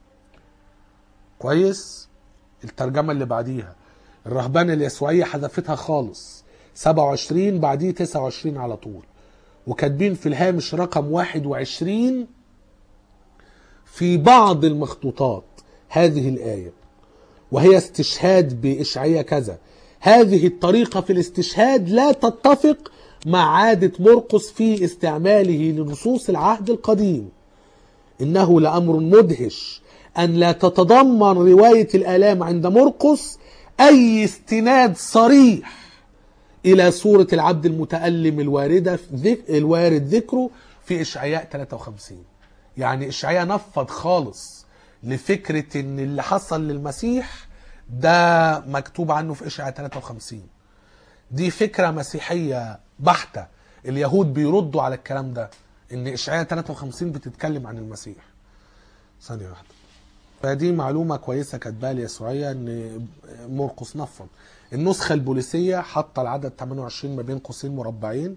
كويس الترجمه اللي بعديها الرهبانه اليسوعيه حذفتها خالص 27 بعديه 29 على طول وكاتبين في الهامش رقم 21 في بعض المخطوطات هذه الآية وهي استشهاد بإشعية كذا هذه الطريقة في الاستشهاد لا تتفق مع عادة مرقس في استعماله لنصوص العهد القديم إنه لأمر مدهش أن لا تتضمن رواية الآلام عند مرقس أي استناد صريح إلى صورة العبد المتألم الواردة في ذك... الوارد ذكره في إشعياء 53 يعني إشعياء نفض خالص لفكرة إن اللي حصل للمسيح ده مكتوب عنه في إشعياء 53 دي فكرة مسيحية بحتة اليهود بيردوا على الكلام ده إن إشعياء 53 بتتكلم عن المسيح ثانية واحدة فدي معلومة كويسة كاتباها اليسوعية إن مرقس نفض النسخة البوليسية حاطة العدد 28 ما بين قوسين مربعين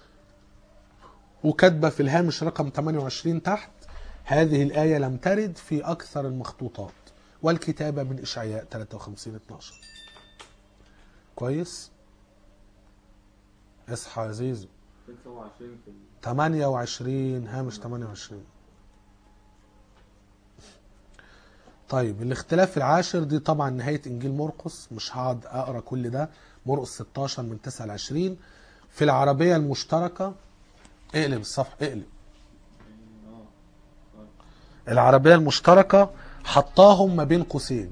وكاتبة في الهامش رقم 28 تحت هذه الآية لم ترد في أكثر المخطوطات والكتابة من إشعياء 53 12 كويس اصحى يا زيزو 27 في ال- 28 هامش 28 طيب الاختلاف العاشر دي طبعا نهاية إنجيل مرقس مش هقعد أقرأ كل ده مرقس 16 من 9 ل 20 في العربية المشتركة اقلب الصفحة اقلب اه العربية المشتركة حطاهم ما بين قوسين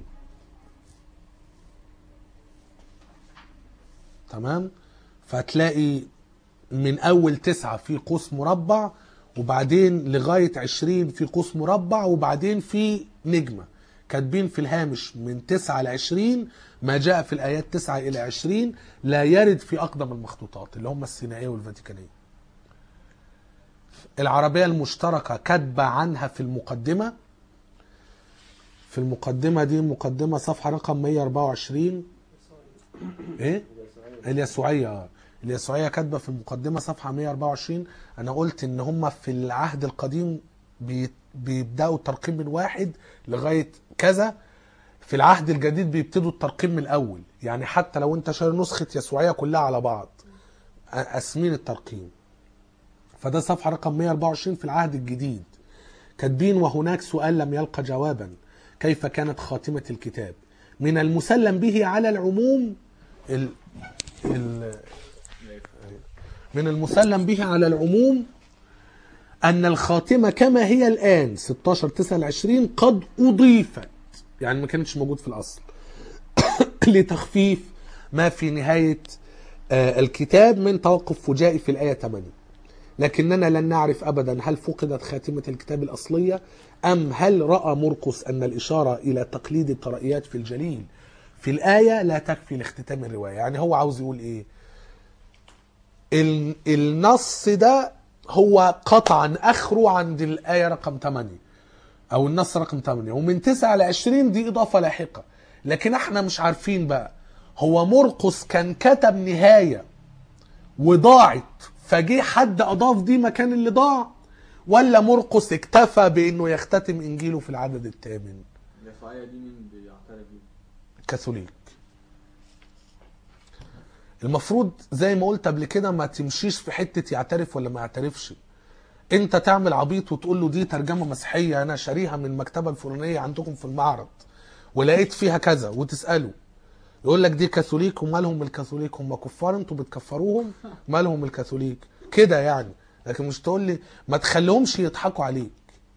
تمام فتلاقي من أول تسعة في قوس مربع وبعدين لغاية عشرين في قوس مربع وبعدين في نجمة كاتبين في الهامش من تسعة لعشرين ما جاء في الآيات تسعة إلى عشرين لا يرد في أقدم المخطوطات اللي هم السينائية والفاتيكانية العربية المشتركة كاتبة عنها في المقدمة في المقدمة دي مقدمة صفحة رقم 124 ايه اليسوعية اه اليسوعية كاتبة في المقدمة صفحة 124 انا قلت ان هم في العهد القديم بي- بيبدأوا الترقيم من واحد لغاية كذا في العهد الجديد بيبتدوا الترقيم من الاول يعني حتى لو انت شايل نسخة يسوعية كلها على بعض قاسمين الترقيم فده صفحة رقم 124 في العهد الجديد كاتبين وهناك سؤال لم يلقى جوابا كيف كانت خاتمة الكتاب من المسلم به على العموم ال... ال... من المسلم به على العموم أن الخاتمة كما هي الآن 16 29 قد أضيفت يعني ما كانتش موجود في الأصل لتخفيف ما في نهاية آه، الكتاب من توقف فجائي في الآية 8 لكننا لن نعرف أبدا هل فقدت خاتمة الكتاب الأصلية أم هل رأى مرقس أن الإشارة إلى تقليد الطرائيات في الجليل في الآية لا تكفي لاختتام الرواية يعني هو عاوز يقول إيه ال- النص ده هو قطعا اخره عند الايه رقم 8 او النص رقم 8 ومن 9 ل 20 دي اضافه لاحقه لكن احنا مش عارفين بقى هو مرقس كان كتب نهايه وضاعت فجه حد اضاف دي مكان اللي ضاع ولا مرقس اكتفى بانه يختتم انجيله في العدد الثامن اليسوعية دي مين بيعترف بيه؟ كاثوليك المفروض زي ما قلت قبل كده ما تمشيش في حتة يعترف ولا ما يعترفش انت تعمل عبيط وتقول له دي ترجمة مسيحية انا شاريها من المكتبة الفلانية عندكم في المعرض ولقيت فيها كذا وتسأله يقول لك دي كاثوليك ومالهم الكاثوليك هم كفار انتوا بتكفروهم مالهم الكاثوليك كده يعني لكن مش تقول لي ما تخليهمش يضحكوا عليك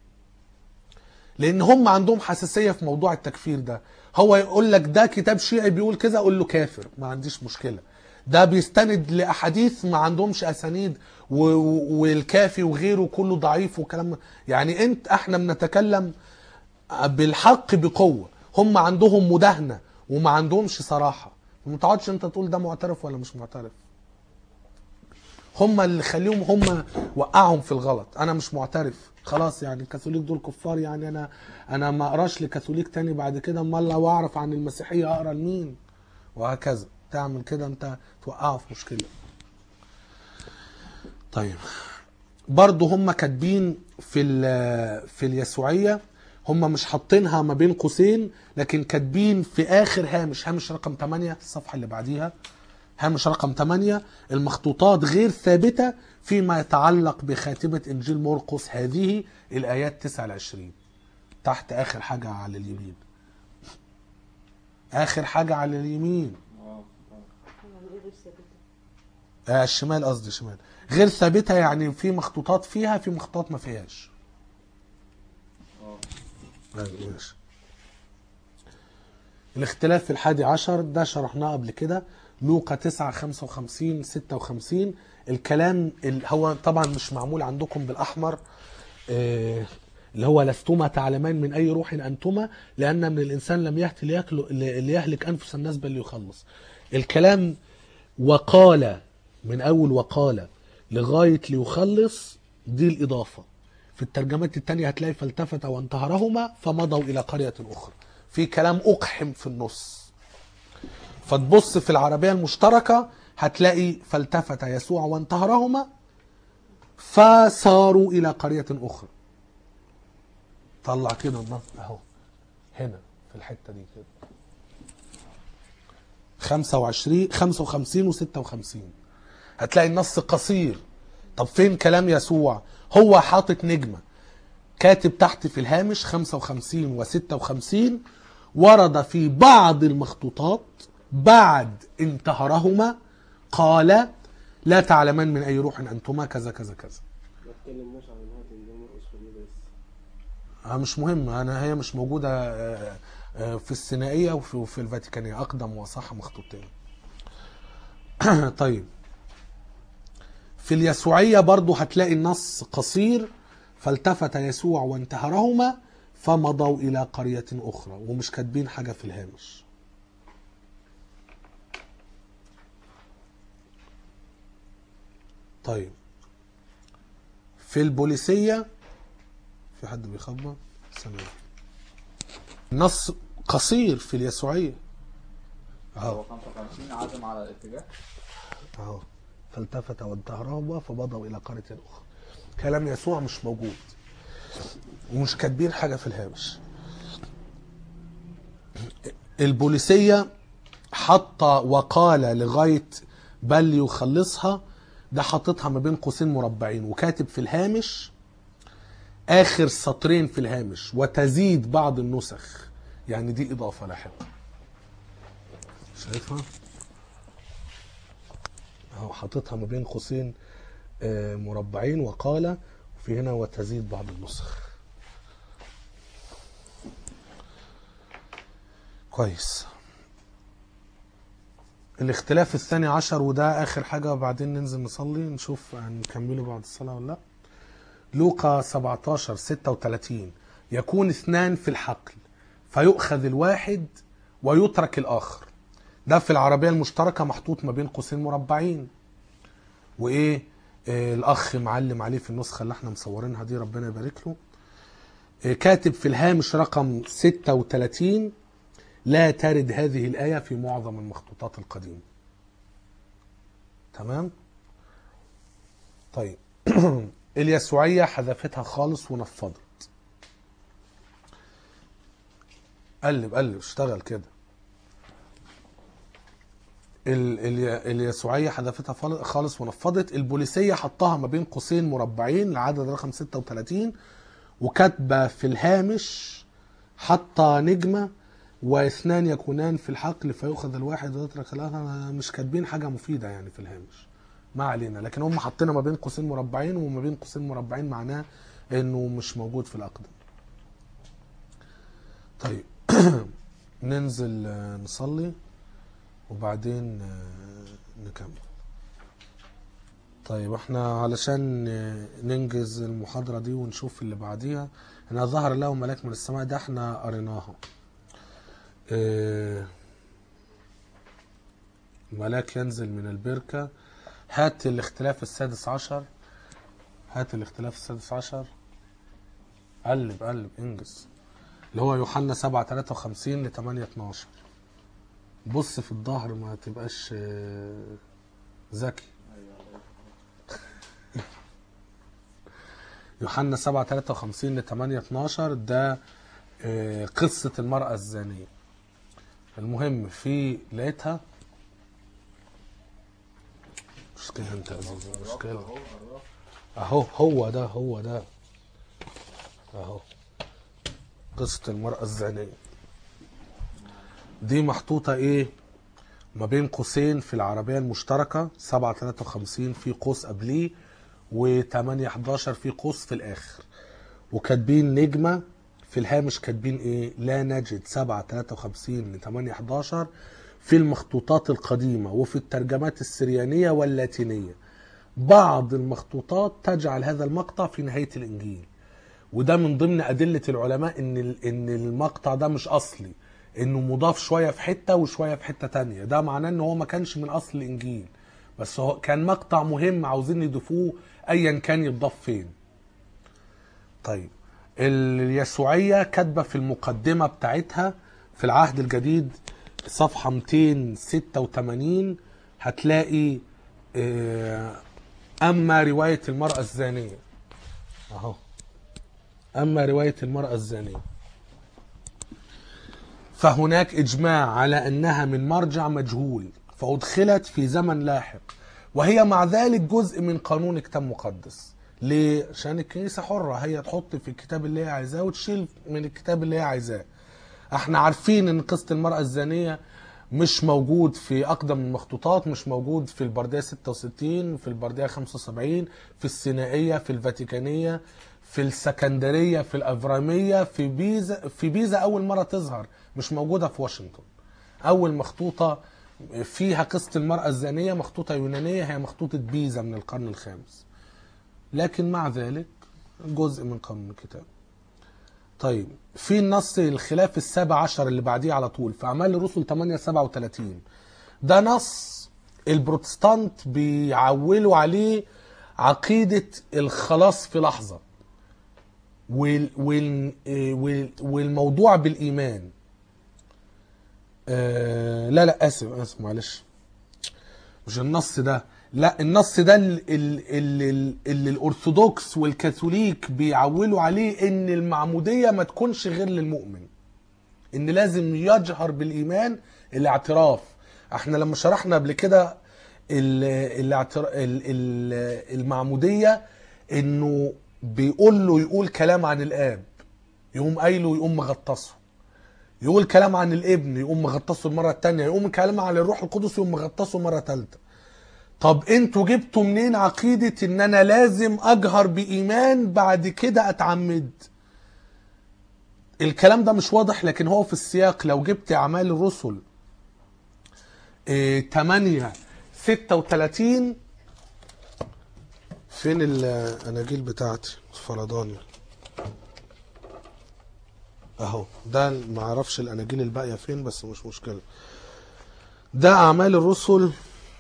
لان هم عندهم حساسيه في موضوع التكفير ده هو يقول لك ده كتاب شيعي بيقول كذا اقول له كافر ما عنديش مشكله ده بيستند لاحاديث ما عندهمش اسانيد و- و- والكافي وغيره كله ضعيف وكلام يعني انت احنا بنتكلم بالحق بقوه هم عندهم مداهنه وما عندهمش صراحه ما تقعدش انت تقول ده معترف ولا مش معترف هم اللي خليهم هم وقعهم في الغلط انا مش معترف خلاص يعني الكاثوليك دول كفار يعني انا انا ما اقراش لكاثوليك تاني بعد كده امال لو اعرف عن المسيحيه اقرا لمين وهكذا تعمل كده انت توقعه في مشكله طيب برضه هم كاتبين في ال- في اليسوعيه هم مش حاطينها ما بين قوسين لكن كاتبين في اخر هامش هامش رقم 8 الصفحه اللي بعديها هامش رقم 8 المخطوطات غير ثابته فيما يتعلق بخاتمه انجيل مرقس هذه الايات 9 ل 20 تحت اخر حاجه على اليمين اخر حاجه على اليمين اه آه الشمال قصدي شمال غير ثابته يعني في مخطوطات فيها في مخطوطات ما فيهاش اه أيوة، ماشي الاختلاف في الحادي عشر ده شرحناه قبل كده لوقا 9 55 56 الكلام ال- هو طبعا مش معمول عندكم بالاحمر آه، اللي هو لستما تعلمان من اي روح انتما لان من الانسان لم ياتي ليكل- ليهلك انفس الناس بل ليخلص الكلام وقال من اول وقال لغايه ليخلص دي الاضافه في الترجمات التانية هتلاقي فالتفت وانتهرهما فمضوا إلى قرية أخرى في كلام أقحم في النص فتبص في العربية المشتركة هتلاقي فالتفت يسوع وانتهرهما فساروا إلى قرية أخرى طلع كده النص أهو هنا في الحتة دي كده 25 55 و 56 هتلاقي النص قصير طب فين كلام يسوع هو حاطط نجمة كاتب تحت في الهامش 55 و 56 ورد في بعض المخطوطات بعد انتهرهما قال لا تعلمان من أي روح أنتما كذا كذا كذا ما اتكلمناش عن نهاية انجيل مرقس في دي بس آه مش مهم أنا هي مش موجودة آه، آه، في السينائية وفي وفي الفاتيكانية أقدم وأصح مخطوطتين طيب في اليسوعية برضو هتلاقي النص قصير فالتفت يسوع وانتهرهما فمضوا إلى قرية أخرى ومش كاتبين حاجة في الهامش طيب في البوليسية في حد بيخبط ثانية نص قصير في اليسوعية هو اهو 55 عزم على الاتجاه اهو فالتفت وانتهرهما فمضوا الى قرية اخرى كلام يسوع مش موجود ومش كاتبين حاجة في الهامش البوليسية حاطة وقال لغاية بل يخلصها ده حاططها ما بين قوسين مربعين وكاتب في الهامش آخر سطرين في الهامش وتزيد بعض النسخ يعني دي إضافة لاحقة شايفها؟ اهو حاططها ما بين قوسين آه، مربعين وقال وفي هنا وتزيد بعض النسخ كويس الاختلاف الثاني عشر وده اخر حاجة وبعدين ننزل نصلي نشوف هنكمله بعد الصلاة ولا لا لوقا 17 36 يكون اثنان في الحقل فيؤخذ الواحد ويترك الاخر ده في العربية المشتركة محطوط ما بين قوسين مربعين وايه آه الاخ معلم عليه في النسخة اللي احنا مصورينها دي ربنا يبارك له آه كاتب في الهامش رقم 36 لا ترد هذه الآية في معظم المخطوطات القديمة تمام طيب اليسوعية حذفتها خالص ونفضت قلب قلب اشتغل كده ال- ال- اليسوعية حذفتها فال- خالص ونفضت البوليسية حطها ما بين قوسين مربعين العدد رقم 36 وكاتبة في الهامش حاطة نجمة واثنان يكونان في الحقل فيؤخذ الواحد ويترك الاخر مش كاتبين حاجه مفيده يعني في الهامش ما علينا لكن هم حاطينها ما بين قوسين مربعين وما بين قوسين مربعين معناه انه مش موجود في الاقدم طيب ننزل آه، نصلي وبعدين آه، نكمل طيب احنا علشان آه، ننجز المحاضرة دي ونشوف اللي بعديها انا ظهر له ملاك من السماء ده احنا قريناها آه، ملاك ينزل من البركة هات الاختلاف السادس عشر هات الاختلاف السادس عشر قلب قلب انجز اللي هو يوحنا 7 53 ل 8 12 بص في الظهر ما تبقاش آه، ذكي يوحنا 7 53 ل 8 12 ده آه، قصة المرأة الزانية المهم في لقيتها مشكلة انت يا عزيزي مشكلة اهو هو ده هو ده اهو قصة المرأة الزانية دي محطوطة ايه ما بين قوسين في العربية المشتركة 7 53 في قوس قبليه و 8 11 في قوس في الاخر وكاتبين نجمة في الهامش كاتبين ايه لا نجد 7 53 ل 8 11 في المخطوطات القديمة وفي الترجمات السريانية واللاتينية بعض المخطوطات تجعل هذا المقطع في نهاية الإنجيل وده من ضمن أدلة العلماء إن ال- إن المقطع ده مش أصلي إنه مضاف شوية في حتة وشوية في حتة تانية ده معناه إن هو ما كانش من أصل الإنجيل بس هو كان مقطع مهم عاوزين يضيفوه أيا كان يتضاف فين طيب اليسوعية كاتبة في المقدمة بتاعتها في العهد الجديد صفحة 286 هتلاقي آه، أما رواية المرأة الزانية أهو أما رواية المرأة الزانية فهناك إجماع على أنها من مرجع مجهول فأدخلت في زمن لاحق وهي مع ذلك جزء من قانون كتاب مقدس ليه؟ عشان الكنيسة حرة هي تحط في الكتاب اللي هي عايزاه وتشيل من الكتاب اللي هي عايزاه احنا عارفين ان قصة المرأة الزانية مش موجود في اقدم المخطوطات مش موجود في البردية 66 في البردية 75 في السينائية في الفاتيكانية في السكندرية في الافرامية في بيزا في بيزا اول مرة تظهر مش موجودة في واشنطن اول مخطوطة فيها قصة المرأة الزانية مخطوطة يونانية هي مخطوطة بيزا من القرن الخامس لكن مع ذلك جزء من قانون الكتاب طيب في النص الخلاف السابع عشر اللي بعديه على طول في أعمال الرسل 8 37 ده نص البروتستانت بيعولوا عليه عقيدة الخلاص في لحظة وال وال وال والموضوع بالإيمان آه لا لا آسف آسف معلش مش النص ده لا النص ده اللي, اللي, اللي الارثوذكس والكاثوليك بيعولوا عليه ان المعموديه ما تكونش غير للمؤمن ان لازم يجهر بالايمان الاعتراف احنا لما شرحنا قبل كده ال- الاعتر- ال- ال- المعموديه انه بيقول له يقول كلام عن الاب يقوم قايله يقوم مغطسه يقول كلام عن الابن يقوم مغطسه المره الثانيه يقوم كلام عن الروح القدس يقوم مغطسه مره ثالثه طب انتوا جبتوا منين عقيدة ان انا لازم اجهر بايمان بعد كده اتعمد الكلام ده مش واضح لكن هو في السياق لو جبت اعمال الرسل إيه 8 36 فين الاناجيل بتاعتي فرضاني اهو ده ما اعرفش الاناجيل الباقيه فين بس مش مشكله ده اعمال الرسل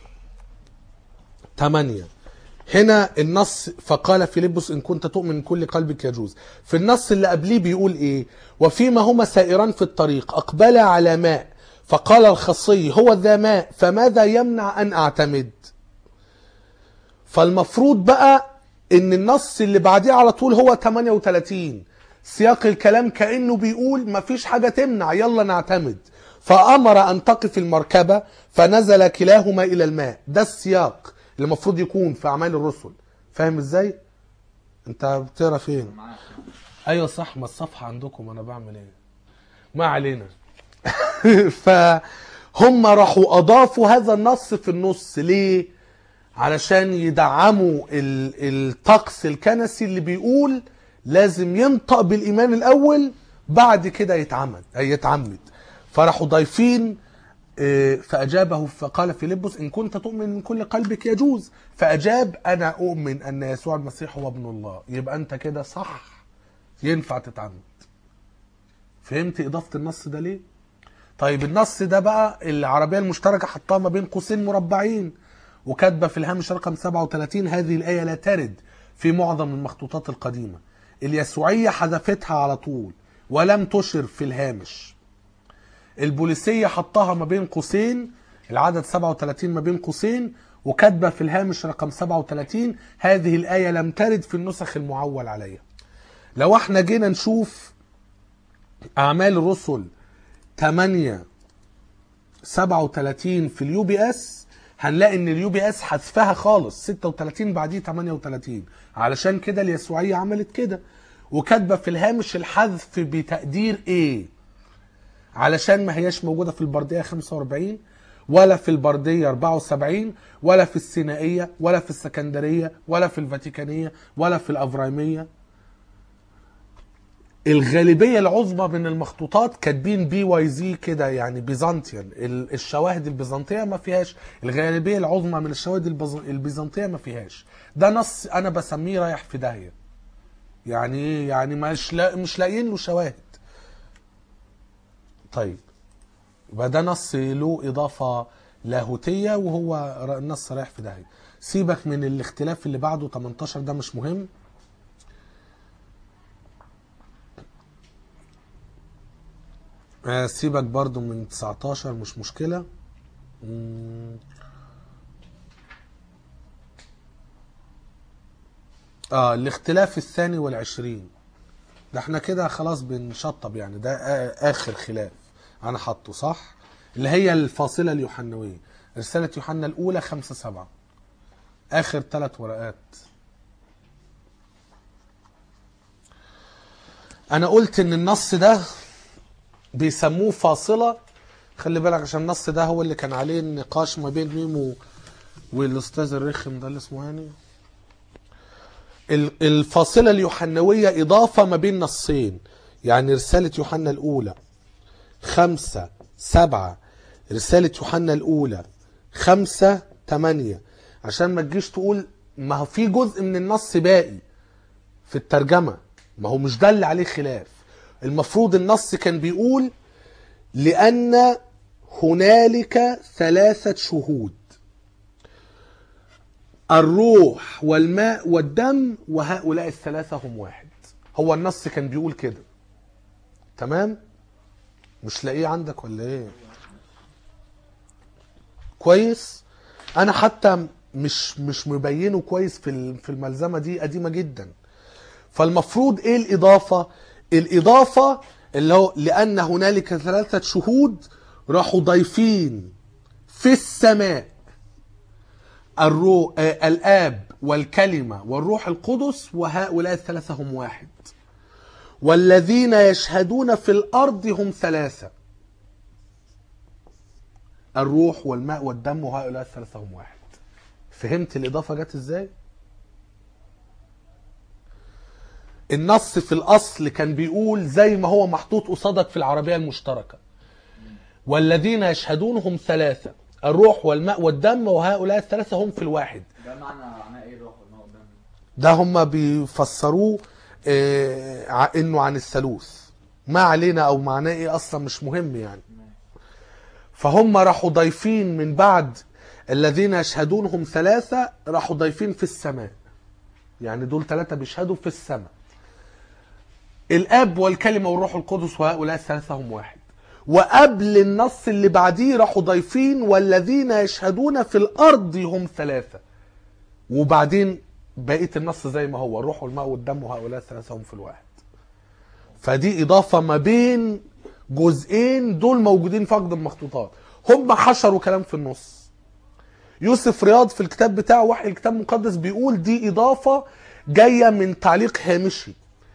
8 هنا النص فقال فيلبس ان كنت تؤمن من كل قلبك يجوز في النص اللي قبليه بيقول ايه وفيما هما سائران في الطريق اقبلا على ماء فقال الخصي هو ذا ماء فماذا يمنع ان اعتمد فالمفروض بقى ان النص اللي بعديه على طول هو 38 سياق الكلام كانه بيقول مفيش حاجه تمنع يلا نعتمد فامر ان تقف المركبه فنزل كلاهما الى الماء ده السياق اللي المفروض يكون في اعمال الرسل فاهم ازاي انت بتقرا فين معاك ايوه صح ما الصفحه عندكم انا بعمل ايه ما علينا فهم راحوا اضافوا هذا النص في النص ليه علشان يدعموا ال- الطقس الكنسي اللي بيقول لازم ينطق بالايمان الاول بعد كده يتعمد أي يتعمد فراحوا ضايفين آه، فاجابه فقال فيلبس ان كنت تؤمن من كل قلبك يجوز فاجاب انا اؤمن ان يسوع المسيح هو ابن الله يبقى انت كده صح ينفع تتعمد فهمت اضافه النص ده ليه طيب النص ده بقى العربيه المشتركه حطها ما بين قوسين مربعين وكاتبه في الهامش رقم 37 هذه الايه لا ترد في معظم المخطوطات القديمه اليسوعيه حذفتها على طول ولم تشر في الهامش البوليسيه حطها ما بين قوسين العدد 37 ما بين قوسين وكاتبه في الهامش رقم 37 هذه الايه لم ترد في النسخ المعول عليها لو احنا جينا نشوف اعمال الرسل 8 37 في اليو بي اس هنلاقي ان اليو بي اس حذفها خالص 36 بعديه 38 علشان كده اليسوعيه عملت كده وكاتبه في الهامش الحذف بتقدير ايه علشان ما هياش موجوده في البرديه 45 ولا في البرديه 74 ولا في السينائيه ولا في السكندريه ولا في الفاتيكانيه ولا في الافرايميه الغالبيه العظمى من المخطوطات كاتبين بي واي زي كده يعني بيزنطيان ال- الشواهد البيزنطيه ما فيهاش الغالبيه العظمى من الشواهد البيز- البيزنطيه ما فيهاش ده نص انا بسميه رايح في داهيه يعني ايه يعني مش لا مش لاقيين له شواهد طيب يبقى ده نص له اضافه لاهوتيه وهو ر- النص رايح في داهيه سيبك من الاختلاف اللي بعده 18 ده مش مهم آه، سيبك برضو من 19 مش مشكلة مم. اه الاختلاف الثاني والعشرين ده احنا كده خلاص بنشطب يعني ده آ- اخر خلاف انا حاطه صح اللي هي الفاصلة اليوحنوية رسالة يوحنا الاولى خمسة سبعة اخر ثلاث ورقات انا قلت ان النص ده بيسموه فاصلة خلي بالك عشان النص ده هو اللي كان عليه النقاش ما بين ميمو والاستاذ الرخم ده اللي اسمه يعني ال- الفاصلة اليوحنوية إضافة ما بين نصين يعني رسالة يوحنا الأولى خمسة سبعة رسالة يوحنا الأولى خمسة تمانية عشان ما تجيش تقول ما هو في جزء من النص باقي في الترجمة ما هو مش ده اللي عليه خلاف المفروض النص كان بيقول لأن هنالك ثلاثة شهود الروح والماء والدم وهؤلاء الثلاثة هم واحد هو النص كان بيقول كده تمام مش لاقيه عندك ولا ايه كويس انا حتى مش مش مبينه كويس في ال- في الملزمه دي قديمه جدا فالمفروض ايه الاضافه الاضافه اللي هو لان هنالك ثلاثه شهود راحوا ضايفين في السماء الرو... آه الاب والكلمه والروح القدس وهؤلاء الثلاثه هم واحد والذين يشهدون في الارض هم ثلاثه الروح والماء والدم وهؤلاء الثلاثه هم واحد فهمت الاضافه جت ازاي النص في الاصل كان بيقول زي ما هو محطوط قصادك في العربيه المشتركه والذين يشهدون هم ثلاثه الروح والماء والدم وهؤلاء الثلاثة هم في الواحد ده معنى معناه ايه الروح والماء قدام ده هم بيفسروه آه، ع- انه عن الثالوث ما علينا او معناه ايه اصلا مش مهم يعني فهم راحوا ضايفين من بعد الذين يشهدونهم ثلاثة راحوا ضايفين في السماء يعني دول ثلاثة بيشهدوا في السماء الاب والكلمة والروح القدس وهؤلاء الثلاثة هم واحد وقبل النص اللي بعديه راحوا ضايفين والذين يشهدون في الارض هم ثلاثة وبعدين بقيه النص زي ما هو الروح والماء والدم وهؤلاء الثلاثه هم في الواحد فدي اضافه ما بين جزئين دول موجودين في اقدم المخطوطات هم حشروا كلام في النص يوسف رياض في الكتاب بتاعه وحي الكتاب المقدس بيقول دي اضافه جايه من تعليق هامشي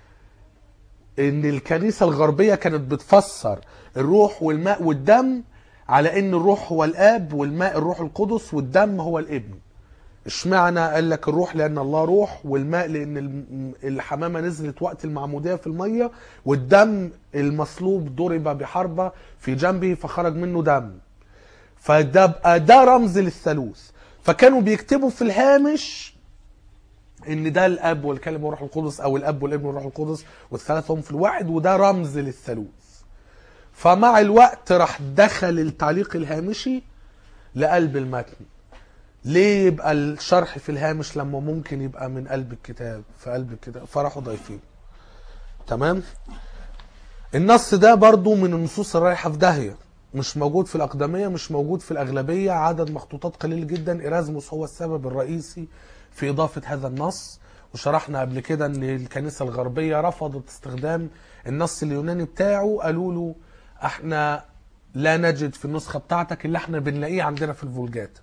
ان الكنيسه الغربيه كانت بتفسر الروح والماء والدم على ان الروح هو الاب والماء الروح القدس والدم هو الابن اشمعنى قال لك الروح لان الله روح والماء لان الم- الحمامه نزلت وقت المعموديه في الميه والدم المصلوب ضرب بحربه في جنبه فخرج منه دم فده بقى ده رمز للثالوث فكانوا بيكتبوا في الهامش ان ده الاب والكلمه والروح القدس او الاب والابن والروح القدس والثلاثه هم في الواحد وده رمز للثالوث فمع الوقت راح دخل التعليق الهامشي لقلب المتن ليه يبقى الشرح في الهامش لما ممكن يبقى من قلب الكتاب في قلب الكتاب فراحوا ضايفين تمام النص ده برضو من النصوص الرايحة في داهية مش موجود في الأقدمية مش موجود في الأغلبية عدد مخطوطات قليل جدا إيرازموس هو السبب الرئيسي في إضافة هذا النص وشرحنا قبل كده ان الكنيسة الغربية رفضت استخدام النص اليوناني بتاعه قالوا له احنا لا نجد في النسخة بتاعتك اللي احنا بنلاقيه عندنا في الفولجات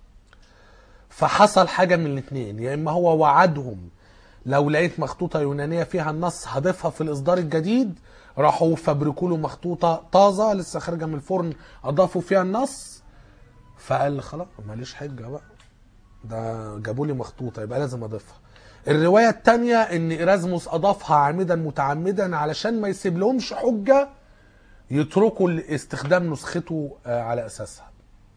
فحصل حاجه من الاثنين يا اما هو وعدهم لو لقيت مخطوطه يونانيه فيها النص هضيفها في الاصدار الجديد راحوا فبركوا له مخطوطه طازه لسه خارجه من الفرن اضافوا فيها النص فقال خلاص ماليش حجه بقى ده جابوا لي مخطوطه يبقى لازم اضيفها الروايه الثانيه ان ايرازموس اضافها عامدا متعمدا علشان ما يسيب لهمش حجه يتركوا استخدام نسخته آه، على اساسها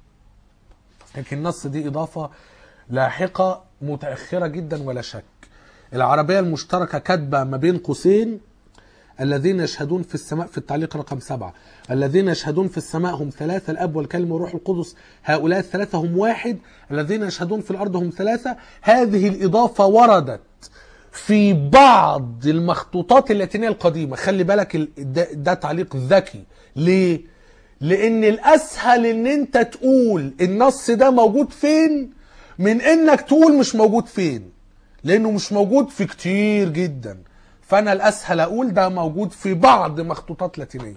لكن النص دي إضافة لاحقة متأخرة جدا ولا شك العربية المشتركة كاتبة ما بين قوسين الذين يشهدون في السماء في التعليق رقم سبعة الذين يشهدون في السماء هم ثلاثة الأب والكلمة والروح القدس هؤلاء الثلاثة هم واحد الذين يشهدون في الأرض هم ثلاثة هذه الإضافة وردت في بعض المخطوطات اللاتينية القديمة خلي بالك ال- ده, ده تعليق ذكي ليه؟ لأن الأسهل إن أنت تقول النص ده موجود فين من إنك تقول مش موجود فين لأنه مش موجود في كتير جدا فأنا الأسهل أقول ده موجود في بعض مخطوطات لاتينية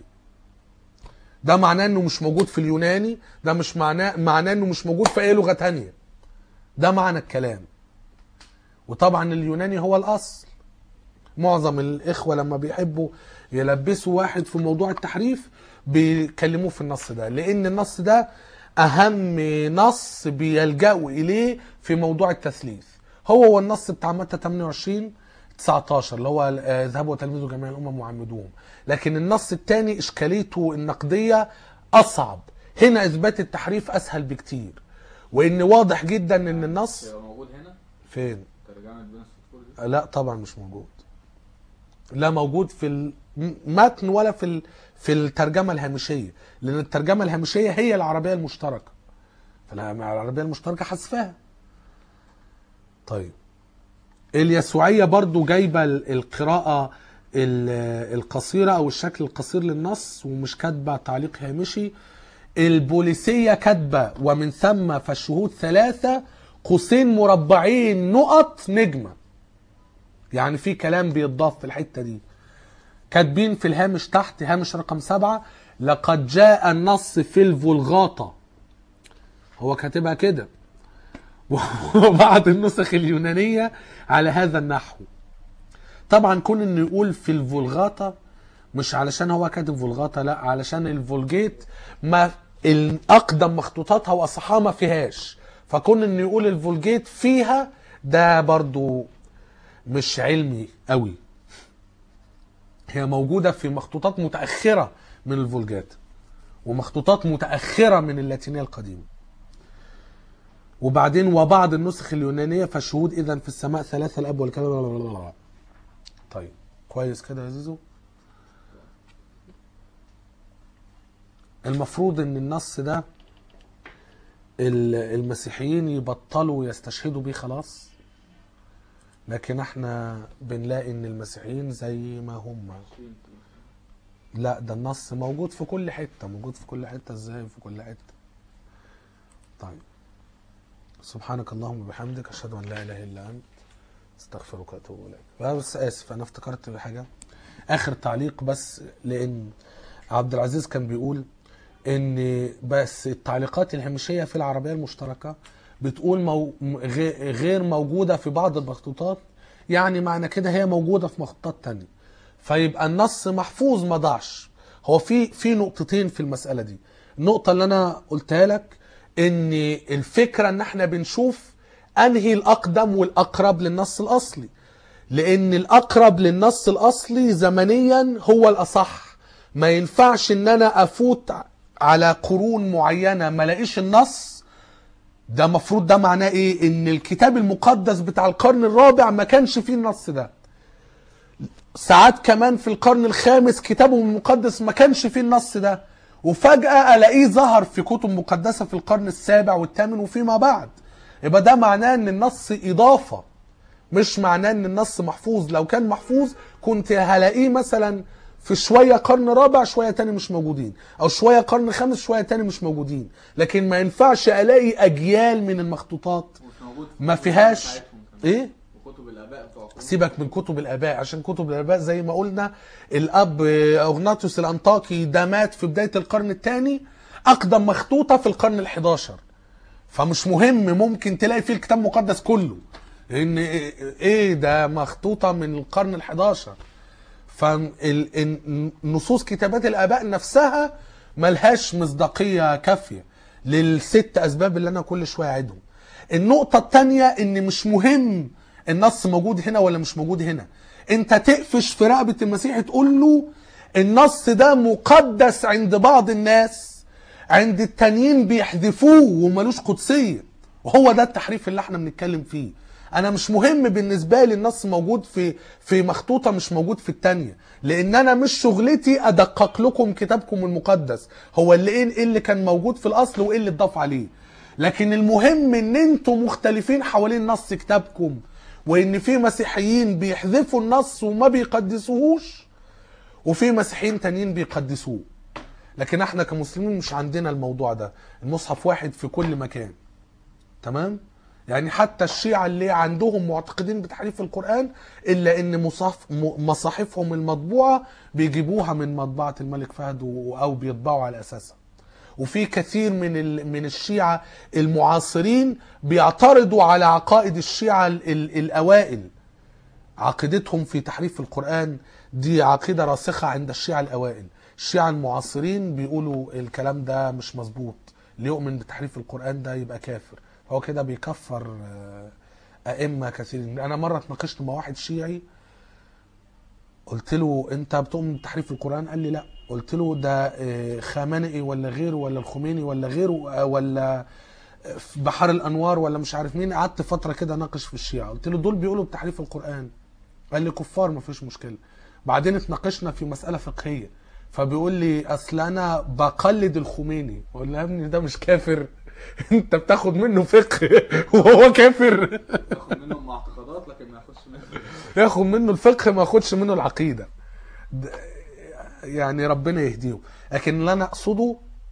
ده معناه إنه مش موجود في اليوناني ده مش معناه معناه إنه مش موجود في أي لغة تانية ده معنى الكلام وطبعا اليوناني هو الاصل معظم الاخوه لما بيحبوا يلبسوا واحد في موضوع التحريف بيكلموه في النص ده لان النص ده اهم نص بيلجأوا اليه في موضوع التثليث هو هو النص بتاع متى 28 19 اللي هو آه، اذهبوا وتلمذوا جميع الامم وعمدوهم لكن النص الثاني اشكاليته النقديه اصعب هنا اثبات التحريف اسهل بكتير وان واضح جدا ان النص يبقى موجود هنا فين ترجمة بين السطور دي لا طبعا مش موجود لا موجود في المتن ولا في ال- في الترجمه الهامشيه لان الترجمه الهامشيه هي العربيه المشتركه فالعربيه المشتركه حذفاها طيب اليسوعيه برضو جايبه ال- القراءه ال- القصيره او الشكل القصير للنص ومش كاتبه تعليق هامشي البوليسيه كاتبه ومن ثم فالشهود ثلاثه قوسين مربعين نقط نجمه يعني في كلام بيتضاف في الحته دي كاتبين في الهامش تحت هامش رقم سبعة لقد جاء النص في الفولغاطة هو كاتبها كده وبعض النسخ اليونانية على هذا النحو طبعا كون انه يقول في الفولغاطة مش علشان هو كاتب فولغاطة لا علشان الفولجيت ما الاقدم مخطوطاتها واصحها ما فيهاش فكون انه يقول الفولجيت فيها ده برضو مش علمي قوي هي موجودة في مخطوطات متأخرة من الفولجات ومخطوطات متأخرة من اللاتينية القديمة وبعدين وبعض النسخ اليونانيه فالشهود اذا في السماء ثلاثه الاب والكلام طيب كويس كده يا زيزو المفروض ان النص ده ال- المسيحيين يبطلوا يستشهدوا بيه خلاص لكن احنا بنلاقي ان المسيحيين زي ما هم لا ده النص موجود في كل حتة موجود في كل حتة ازاي في كل حتة طيب سبحانك اللهم وبحمدك اشهد ان لا اله الا انت استغفرك واتوب اليك آه بس اسف انا افتكرت بحاجة اخر تعليق بس لان عبد العزيز كان بيقول ان بس التعليقات الهامشيه في العربيه المشتركه بتقول مو غي- غير موجوده في بعض المخطوطات يعني معنى كده هي موجوده في مخطوطات تانية فيبقى النص محفوظ ما ضاعش هو في في نقطتين في المساله دي النقطه اللي انا قلتها لك ان الفكره ان احنا بنشوف انهي الاقدم والاقرب للنص الاصلي لان الاقرب للنص الاصلي زمنيا هو الاصح ما ينفعش ان انا افوت على قرون معينه ما الاقيش النص ده مفروض ده معناه ايه ان الكتاب المقدس بتاع القرن الرابع ما كانش فيه النص ده ساعات كمان في القرن الخامس كتابهم المقدس ما كانش فيه النص ده وفجأة ألاقيه ظهر في كتب مقدسة في القرن السابع والثامن وفيما بعد يبقى ده معناه ان النص إضافة مش معناه ان النص محفوظ لو كان محفوظ كنت هلاقيه مثلا في شوية قرن رابع شوية تاني مش موجودين او شوية قرن خامس شوية تاني مش موجودين لكن ما ينفعش الاقي اجيال من المخطوطات مش موجود في ما الكتب فيهاش بتاعتهم كمان. ايه وكتب الاباء بتوع سيبك من كتب الاباء عشان كتب الاباء زي ما قلنا الاب اغناطيوس الانطاكي ده مات في بدايه القرن الثاني اقدم مخطوطه في القرن ال11 فمش مهم ممكن تلاقي فيه الكتاب المقدس كله ان ايه ده مخطوطه من القرن ال11 فنصوص كتابات الاباء نفسها ملهاش مصداقيه كافيه للست اسباب اللي انا كل شويه اعيدهم النقطه الثانيه ان مش مهم النص موجود هنا ولا مش موجود هنا انت تقفش في رقبه المسيح تقول له النص ده مقدس عند بعض الناس عند التانيين بيحذفوه وملوش قدسيه وهو ده التحريف اللي احنا بنتكلم فيه انا مش مهم بالنسبه لي النص موجود في في مخطوطه مش موجود في التانية لان انا مش شغلتي ادقق لكم كتابكم المقدس هو اللي ايه إيه اللي كان موجود في الاصل وايه اللي اتضاف عليه لكن المهم ان انتوا مختلفين حوالين نص كتابكم وان في مسيحيين بيحذفوا النص وما بيقدسوهوش وفي مسيحيين تانيين بيقدسوه لكن احنا كمسلمين مش عندنا الموضوع ده المصحف واحد في كل مكان تمام يعني حتى الشيعة اللي عندهم معتقدين بتحريف القرآن إلا إن مصاف م- مصاحفهم المطبوعة بيجيبوها من مطبعة الملك فهد و- أو بيطبعوا على أساسها وفي كثير من ال- من الشيعة المعاصرين بيعترضوا على عقائد الشيعة ال- ال- الأوائل عقيدتهم في تحريف القرآن دي عقيدة راسخة عند الشيعة الأوائل الشيعة المعاصرين بيقولوا الكلام ده مش مظبوط اللي يؤمن بتحريف القرآن ده يبقى كافر هو كده بيكفر آه، أئمة كثيرين أنا مرة اتناقشت مع واحد شيعي قلت له أنت بتؤمن بتحريف القرآن قال لي لا قلت له ده آه، خامنئي ولا غيره ولا الخميني ولا غيره آه، ولا في بحر الانوار ولا مش عارف مين قعدت فتره كده ناقش في الشيعه قلت له دول بيقولوا بتحريف القران قال لي كفار ما فيش مشكله بعدين اتناقشنا في مساله فقهيه فبيقول لي اصل انا بقلد الخميني اقول له يا ابني ده مش كافر انت بتاخد منه فقه وهو كافر ياخد منهم معتقدات لكن ما ياخدش منهم ياخد منه الفقه ما ياخدش منه العقيده ده- يعني ربنا يهديهم لكن اللي انا اقصده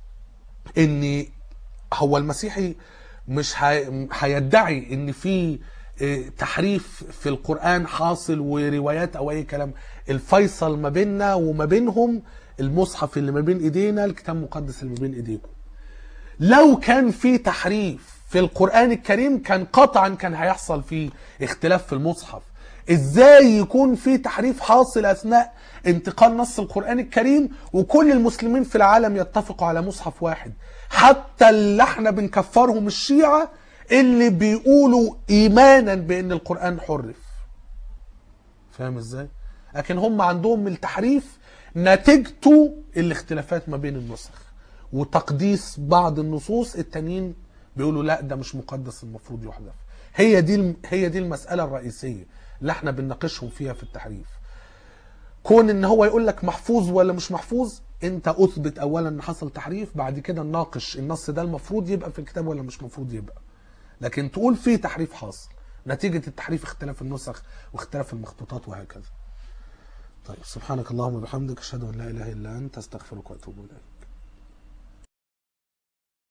ان هو المسيحي مش هي- هيدعي ان في اه، تحريف في القرآن حاصل وروايات او اي كلام الفيصل ما بيننا وما بينهم المصحف اللي ما بين ايدينا الكتاب المقدس اللي ما بين ايديكم لو كان في تحريف في القرآن الكريم كان قطعا كان هيحصل فيه اختلاف في المصحف ازاي يكون في تحريف حاصل اثناء انتقال نص القرآن الكريم وكل المسلمين في العالم يتفقوا على مصحف واحد حتى اللي احنا بنكفرهم الشيعة اللي بيقولوا ايمانا بان القرآن حرف فاهم ازاي لكن هم عندهم التحريف نتيجته الاختلافات ما بين النسخ وتقديس بعض النصوص التانيين بيقولوا لا ده مش مقدس المفروض يحذف هي دي الم- هي دي المساله الرئيسيه اللي احنا بنناقشهم فيها في التحريف كون ان هو يقول لك محفوظ ولا مش محفوظ انت اثبت اولا ان حصل تحريف بعد كده نناقش النص ده المفروض يبقى في الكتاب ولا مش مفروض يبقى لكن تقول فيه تحريف حاصل نتيجة التحريف اختلاف النسخ واختلاف المخطوطات وهكذا طيب سبحانك اللهم وبحمدك اشهد ان لا اله الا انت استغفرك واتوب اليك